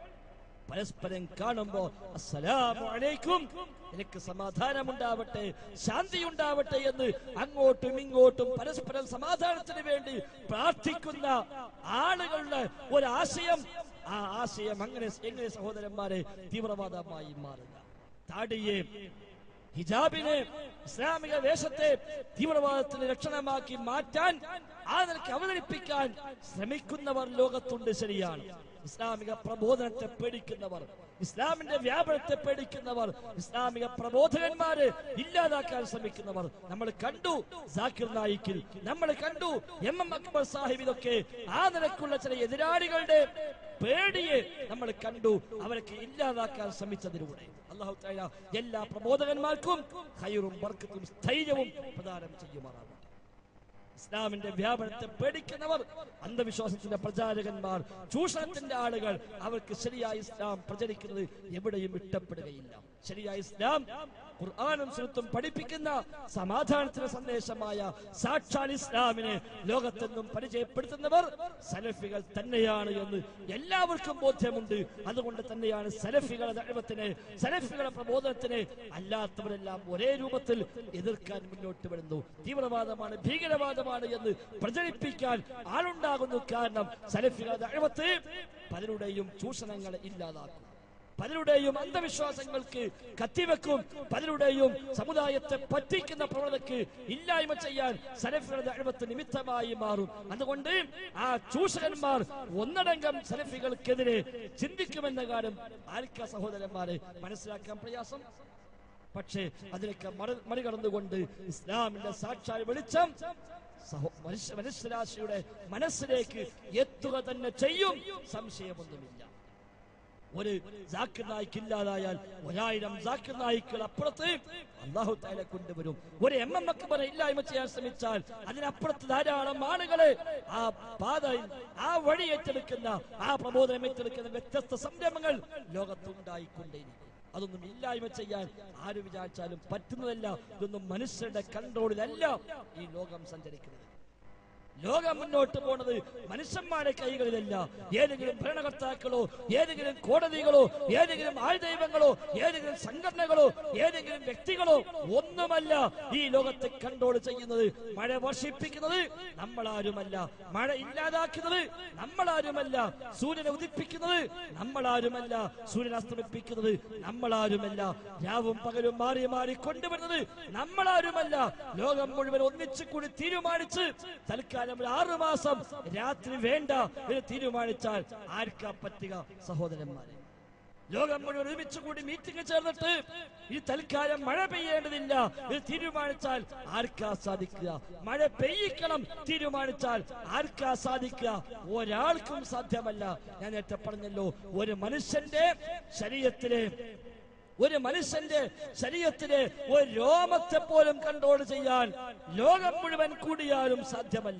പരസ്പരം കാണുമ്പോ അസ്സലാമു അലൈക്കും എനിക്ക് സമാധാനമുണ്ടാവട്ടെ ശാന്തി ഉണ്ടാവട്ടെ എന്ന് അങ്ങോട്ടും ഇങ്ങോട്ടും പരസ്പരം സമാധാനത്തിന് വേണ്ടി പ്രാർത്ഥിക്കുന്ന ആളുകളുടെ ഒരു ആശയം ആ ആശയം അങ്ങനെ എങ്ങനെ സഹോദരന്മാരെ തീവ്രവാദമായി മാറുക താടിയെ ഹിജാബിനെ ഇസ്ലാമിക വേഷത്തെ തീവ്രവാദത്തിന് ലക്ഷണമാക്കി മാറ്റാൻ ആ നിലയ്ക്ക് അവതരിപ്പിക്കാൻ ശ്രമിക്കുന്നവർ ലോകത്തുണ്ട് ശരിയാണ് ഇസ്ലാമിക പ്രബോധനത്തെ പേടിക്കുന്നവർ ഇസ്ലാമിന്റെ വ്യാപനത്തെ പേടിക്കുന്നവർ ഇസ്ലാമിക പ്രബോധകന്മാരെ ഇല്ലാതാക്കാൻ ശ്രമിക്കുന്നവർ നമ്മൾ കണ്ടു ജാക്കിർ നായിക്കിൽ നമ്മൾ കണ്ടു എം എം അക്ബർ സാഹിബ് ഇതൊക്കെ ആ നിലക്കുള്ള ചില എതിരാളികളുടെ പേടിയെ നമ്മൾ കണ്ടു അവരൊക്കെ ഇല്ലാതാക്കാൻ ശ്രമിച്ചതിലൂടെ അള്ളാഹു തആല എല്ലാ പ്രബോധകന്മാർക്കും ഖൈറും ബർക്കത്തും സ്ഥൈര്യവും പ്രദാനം ചെയ്യുമാറാവട്ടെ ഇസ്ലാമിന്റെ വ്യാപനത്തെ പേടിക്കുന്നവർ അന്ധവിശ്വാസത്തിന്റെ പ്രചാരകന്മാർ ചൂഷണത്തിന്റെ ആളുകൾ അവർക്ക് ശരിയായ ഇസ്ലാം പ്രചരിക്കുന്നത് എവിടെയും ഇഷ്ടപ്പെടുകയില്ല ശരിയായ ഇസ്ലാം ഖുർആാനും സുന്നത്തും പഠിപ്പിക്കുന്ന സമാധാനത്തിന്റെ സന്ദേശമായ സാക്ഷാൽ ഇസ്ലാമിനെ ലോകത്തെന്നും പരിചയപ്പെടുത്തുന്നവർ സലഫികൾ തന്നെയാണ് എന്ന് എല്ലാവർക്കും ബോധ്യമുണ്ട് അതുകൊണ്ട് തന്നെയാണ് സലഫികളുടെ ദൈവത്തിന് സലഫികളുടെ പ്രബോധനത്തിന് അല്ലാത്തവരെല്ലാം ഒരേ രൂപത്തിൽ എതിർക്കാൻ മുന്നോട്ട് വരുന്നു തീവ്രവാദമാണ് ഭീകരവാദമാണ് എന്ന് പ്രചരിപ്പിക്കാൻ ആളുണ്ടാകുന്നു കാരണം സലഫികളുടെ ദൈവത്ത് പലരുടെയും ചൂഷണങ്ങളെ ഇല്ലാതാക്കും പലരുടെയും അന്ധവിശ്വാസങ്ങൾക്ക് കത്തിവെക്കും പലരുടെയും സമുദായത്തെ പറ്റിക്കുന്ന പ്രവണതയ്ക്ക് ഇല്ലായ്മ ചെയ്യാൻ സലഫികളുടെ അഴിമത്ത് നിമിത്തമായി മാറും അതുകൊണ്ട് ആ ചൂഷകന്മാർ ഒന്നടങ്കം സലഫികൾക്കെതിരെ ചിന്തിക്കുമെന്ന കാര്യം ആർക്ക സഹോദരന്മാരെ മനസ്സിലാക്കാൻ പ്രയാസം പക്ഷേ അതിനൊക്കെ മറി- മറികടന്നുകൊണ്ട് ഇസ്ലാമിന്റെ സാക്ഷാൽ വെളിച്ചം സഹോ മനുഷ്യ മനുഷ്യരാശിയുടെ മനസ്സിലേക്ക് എത്തുക തന്നെ ചെയ്യും സംശയമൊന്നുമില്ല ഒരു ജാക്കിർ നായിക്ക് ഇല്ലാതായാൽ ഒരായിരം ജാക്കിർ നായിക്കൾ അപ്പുറത്ത് അള്ളാഹു താല കൊണ്ടുവരും ഒരു എം എം അക്ബറെ ഇല്ലായ്മ ചെയ്യാൻ ശ്രമിച്ചാൽ അതിനപ്പുറത്ത് ധാരാളം ആളുകളെ ആ പാതയിൽ ആ വഴി ഏറ്റെടുക്കുന്ന ആ പ്രബോധനം ഏറ്റെടുക്കുന്ന വ്യത്യസ്ത സംരംഭങ്ങൾ ലോകത്തുണ്ടായിക്കൊണ്ടേയിരിക്കും അതൊന്നും ഇല്ലായ്മ ചെയ്യാൻ ആര് വിചാരിച്ചാലും പറ്റുന്നതല്ല ഇതൊന്നും മനുഷ്യരുടെ കൺട്രോളിലല്ല ഈ ലോകം സഞ്ചരിക്കുന്നത് ലോകം മുന്നോട്ട് പോണത് മനുഷ്യന്മാരുടെ കൈകളിലല്ല ഏതെങ്കിലും ഭരണകർത്താക്കളോ ഏതെങ്കിലും കോടതികളോ ഏതെങ്കിലും ആൾദൈവങ്ങളോ ഏതെങ്കിലും സംഘടനകളോ ഏതെങ്കിലും വ്യക്തികളോ ഒന്നുമല്ല ഈ ലോകത്തെ കൺട്രോൾ ചെയ്യുന്നത് മഴ വർഷിപ്പിക്കുന്നത് നമ്മളാരുമല്ല മഴ ഇല്ലാതാക്കുന്നത് നമ്മളാരുമല്ല സൂര്യനെ ഉദിപ്പിക്കുന്നത് നമ്മളാരുമല്ല സൂര്യൻ അസ്തമിപ്പിക്കുന്നത് നമ്മളാരുമല്ല രാവും പകലും മാറി മാറി കൊണ്ടുവരുന്നത് നമ്മളാരുമല്ല ലോകം മുഴുവൻ ഒന്നിച്ചു കൂടി തീരുമാനിച്ച് തൽക്കാലം ഒരു ആറു മാസം രാത്രി വേണ്ട എന്ന് തീരുമാനിച്ചാൽ ആർക്കാ പറ്റുക സഹോദരന്മാരെ ലോകം മുഴുവൻ ഒരുമിച്ച് കൂടി മീറ്റിംഗ് ചേർന്നിട്ട് ഈ തൽക്കാലം മഴ പെയ്യേണ്ടതില്ല ഇത് തീരുമാനിച്ചാൽ ആർക്കാ സാധിക്കുക മഴ പെയ്യിക്കണം തീരുമാനിച്ചാൽ ആർക്കാ സാധിക്കുക ഒരാൾക്കും സാധ്യമല്ല ഞാൻ നേരത്തെ പറഞ്ഞല്ലോ ഒരു മനുഷ്യന്റെ ശരീരത്തിലെ ഒരു മനുഷ്യന്റെ ശരീരത്തിലെ ഒരു രോമത്തെ പോലും കൺട്രോൾ ചെയ്യാൻ ലോകം മുഴുവൻ കൂടിയാലും സാധ്യമല്ല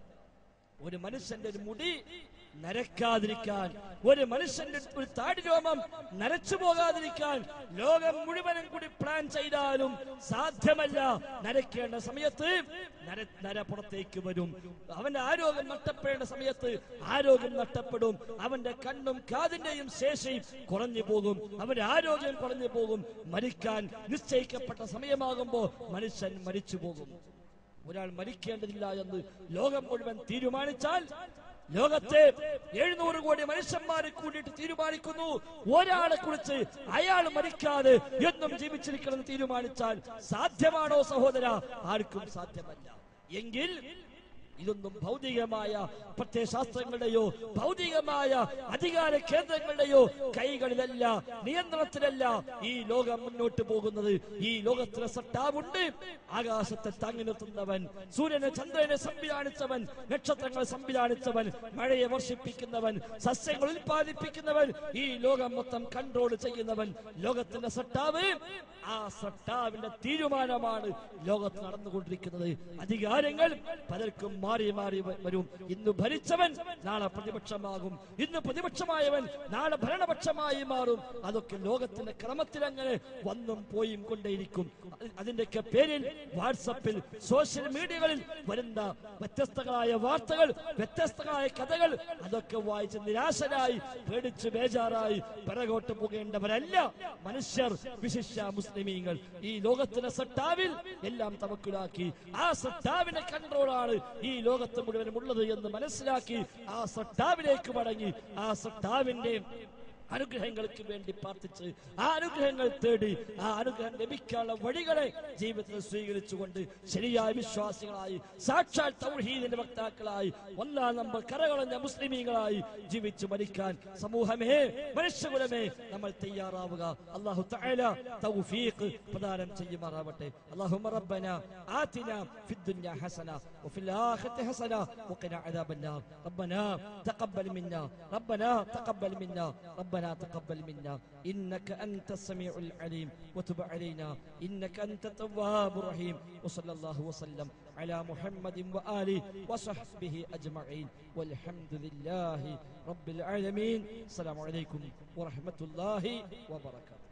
ഒരു മനുഷ്യന്റെ ഒരു മുടി നരക്കാതിരിക്കാൻ ഒരു മനുഷ്യന്റെ ഒരു താടി രോമം നരച്ചു പോകാതിരിക്കാൻ ലോകം മുഴുവനും കൂടി പ്ലാൻ ചെയ്താലും സാധ്യമല്ല നരയ്ക്കേണ്ട സമയത്ത് നര നര പുറത്തേക്ക് വരും അവന്റെ ആരോഗ്യം നഷ്ടപ്പെടേണ്ട സമയത്ത് ആരോഗ്യം നഷ്ടപ്പെടും അവന്റെ കണ്ണും കാതിന്റെയും ശേഷി കുറഞ്ഞു പോകും അവന്റെ ആരോഗ്യം കുറഞ്ഞു പോകും മരിക്കാൻ നിശ്ചയിക്കപ്പെട്ട സമയമാകുമ്പോ മനുഷ്യൻ മരിച്ചു പോകും ഒരാൾ മരിക്കേണ്ടതില്ല എന്ന് ലോകം മുഴുവൻ തീരുമാനിച്ചാൽ ലോകത്തെ എഴുന്നൂറ് കോടി മനുഷ്യന്മാരെ കൂടിയിട്ട് തീരുമാനിക്കുന്നു ഒരാളെ കുറിച്ച് അയാൾ മരിക്കാതെ എന്നും ജീവിച്ചിരിക്കണമെന്ന് തീരുമാനിച്ചാൽ സാധ്യമാണോ സഹോദര ആർക്കും സാധ്യമല്ല എങ്കിൽ ഇതൊന്നും ഭൗതികമായ പ്രത്യയശാസ്ത്രങ്ങളുടെയോ ഭൗതികമായ അധികാര കേന്ദ്രങ്ങളുടെയോ കൈകളിലല്ല നിയന്ത്രണത്തിലല്ല ഈ ലോകം മുന്നോട്ട് പോകുന്നത് ഈ ലോകത്തിലെ സട്ടാവുണ്ട് ആകാശത്തെ താങ്ങി നിർത്തുന്നവൻ സൂര്യനെ ചന്ദ്രനെ സംവിധാനിച്ചവൻ നക്ഷത്രങ്ങളെ സംവിധാനിച്ചവൻ മഴയെ വർഷിപ്പിക്കുന്നവൻ സസ്യങ്ങൾ ഉൽപ്പാദിപ്പിക്കുന്നവൻ ഈ ലോകം മൊത്തം കൺട്രോൾ ചെയ്യുന്നവൻ ലോകത്തിന്റെ സട്ടാവ് ആ സട്ടാവിന്റെ തീരുമാനമാണ് ലോകത്ത് നടന്നുകൊണ്ടിരിക്കുന്നത് അധികാരങ്ങൾ പലർക്കും മാറി മാറി വ- വരും ഇന്ന് ഭരിച്ചവൻ നാളെ പ്രതിപക്ഷമാകും ഇന്ന് പ്രതിപക്ഷമായവൻ നാളെ ഭരണപക്ഷമായി മാറും അതൊക്കെ ലോകത്തിന്റെ ക്രമത്തിൽ അങ്ങനെ വന്നും പോയും കൊണ്ടേയിരിക്കും അ- അതിന്റെയൊക്കെ പേരിൽ വാട്സപ്പിൽ സോഷ്യൽ മീഡിയകളിൽ വരുന്ന വ്യത്യസ്തങ്ങളായ വാർത്തകൾ വ്യത്യസ്തങ്ങളായ കഥകൾ അതൊക്കെ വായിച്ച് നിരാശരായി പേടിച്ച് ബേജാറായി പിറകോട്ട് പോകേണ്ടവരല്ല മനുഷ്യർ വിശിഷ്യ മുസ്ലിമീങ്ങൾ ഈ ലോകത്തിന്റെ സട്ടാവിൽ എല്ലാം തവക്കുലാക്കി ആ സട്ടാവിന്റെ കൺട്രോളാണ് ഈ ലോകത്ത് മുഴുവനും ഉള്ളത് എന്ന് മനസ്സിലാക്കി ആ സട്ടാവിലേക്ക് മടങ്ങി ആ സട്ടാവിന്റെ അനുഗ്രഹങ്ങൾക്ക് വേണ്ടി പ്രാർത്ഥിച്ച് ആ അനുഗ്രഹങ്ങൾ തേടി ആ അനുഗ്രഹം ലഭിക്കാനുള്ള വഴികളെ ജീവിതത്തിൽ സ്വീകരിച്ചുകൊണ്ട് ശരിയായ വിശ്വാസികളായി സാക്ഷാൽ തൗഹീദിന്റെ വക്താക്കളായി ഒന്നാം നമ്പർ കരകളഞ്ഞ മുസ്ലിമീങ്ങളായി ജീവിച്ചു മരിക്കാൻ സമൂഹമേ മനുഷ്യകുലമേ നമ്മൾ തയ്യാറാവുക അള്ളാഹു തആല തൗഫീഖ് പ്രദാനം ചെയ്യുമാറാവട്ടെ اللهم ربنا آتنا في الدنيا حسنة وفي الآخرة حسنة وقنا عذاب النار ربنا تقبل منا ربنا تقبل منا ربنا تقبل منا إنك أنت السميع العليم وتب علينا إنك أنت التواب الرحيم وصلى الله وسلم على محمد وآله وصحبه أجمعين والحمد لله رب العالمين السلام عليكم ورحمة الله وبركاته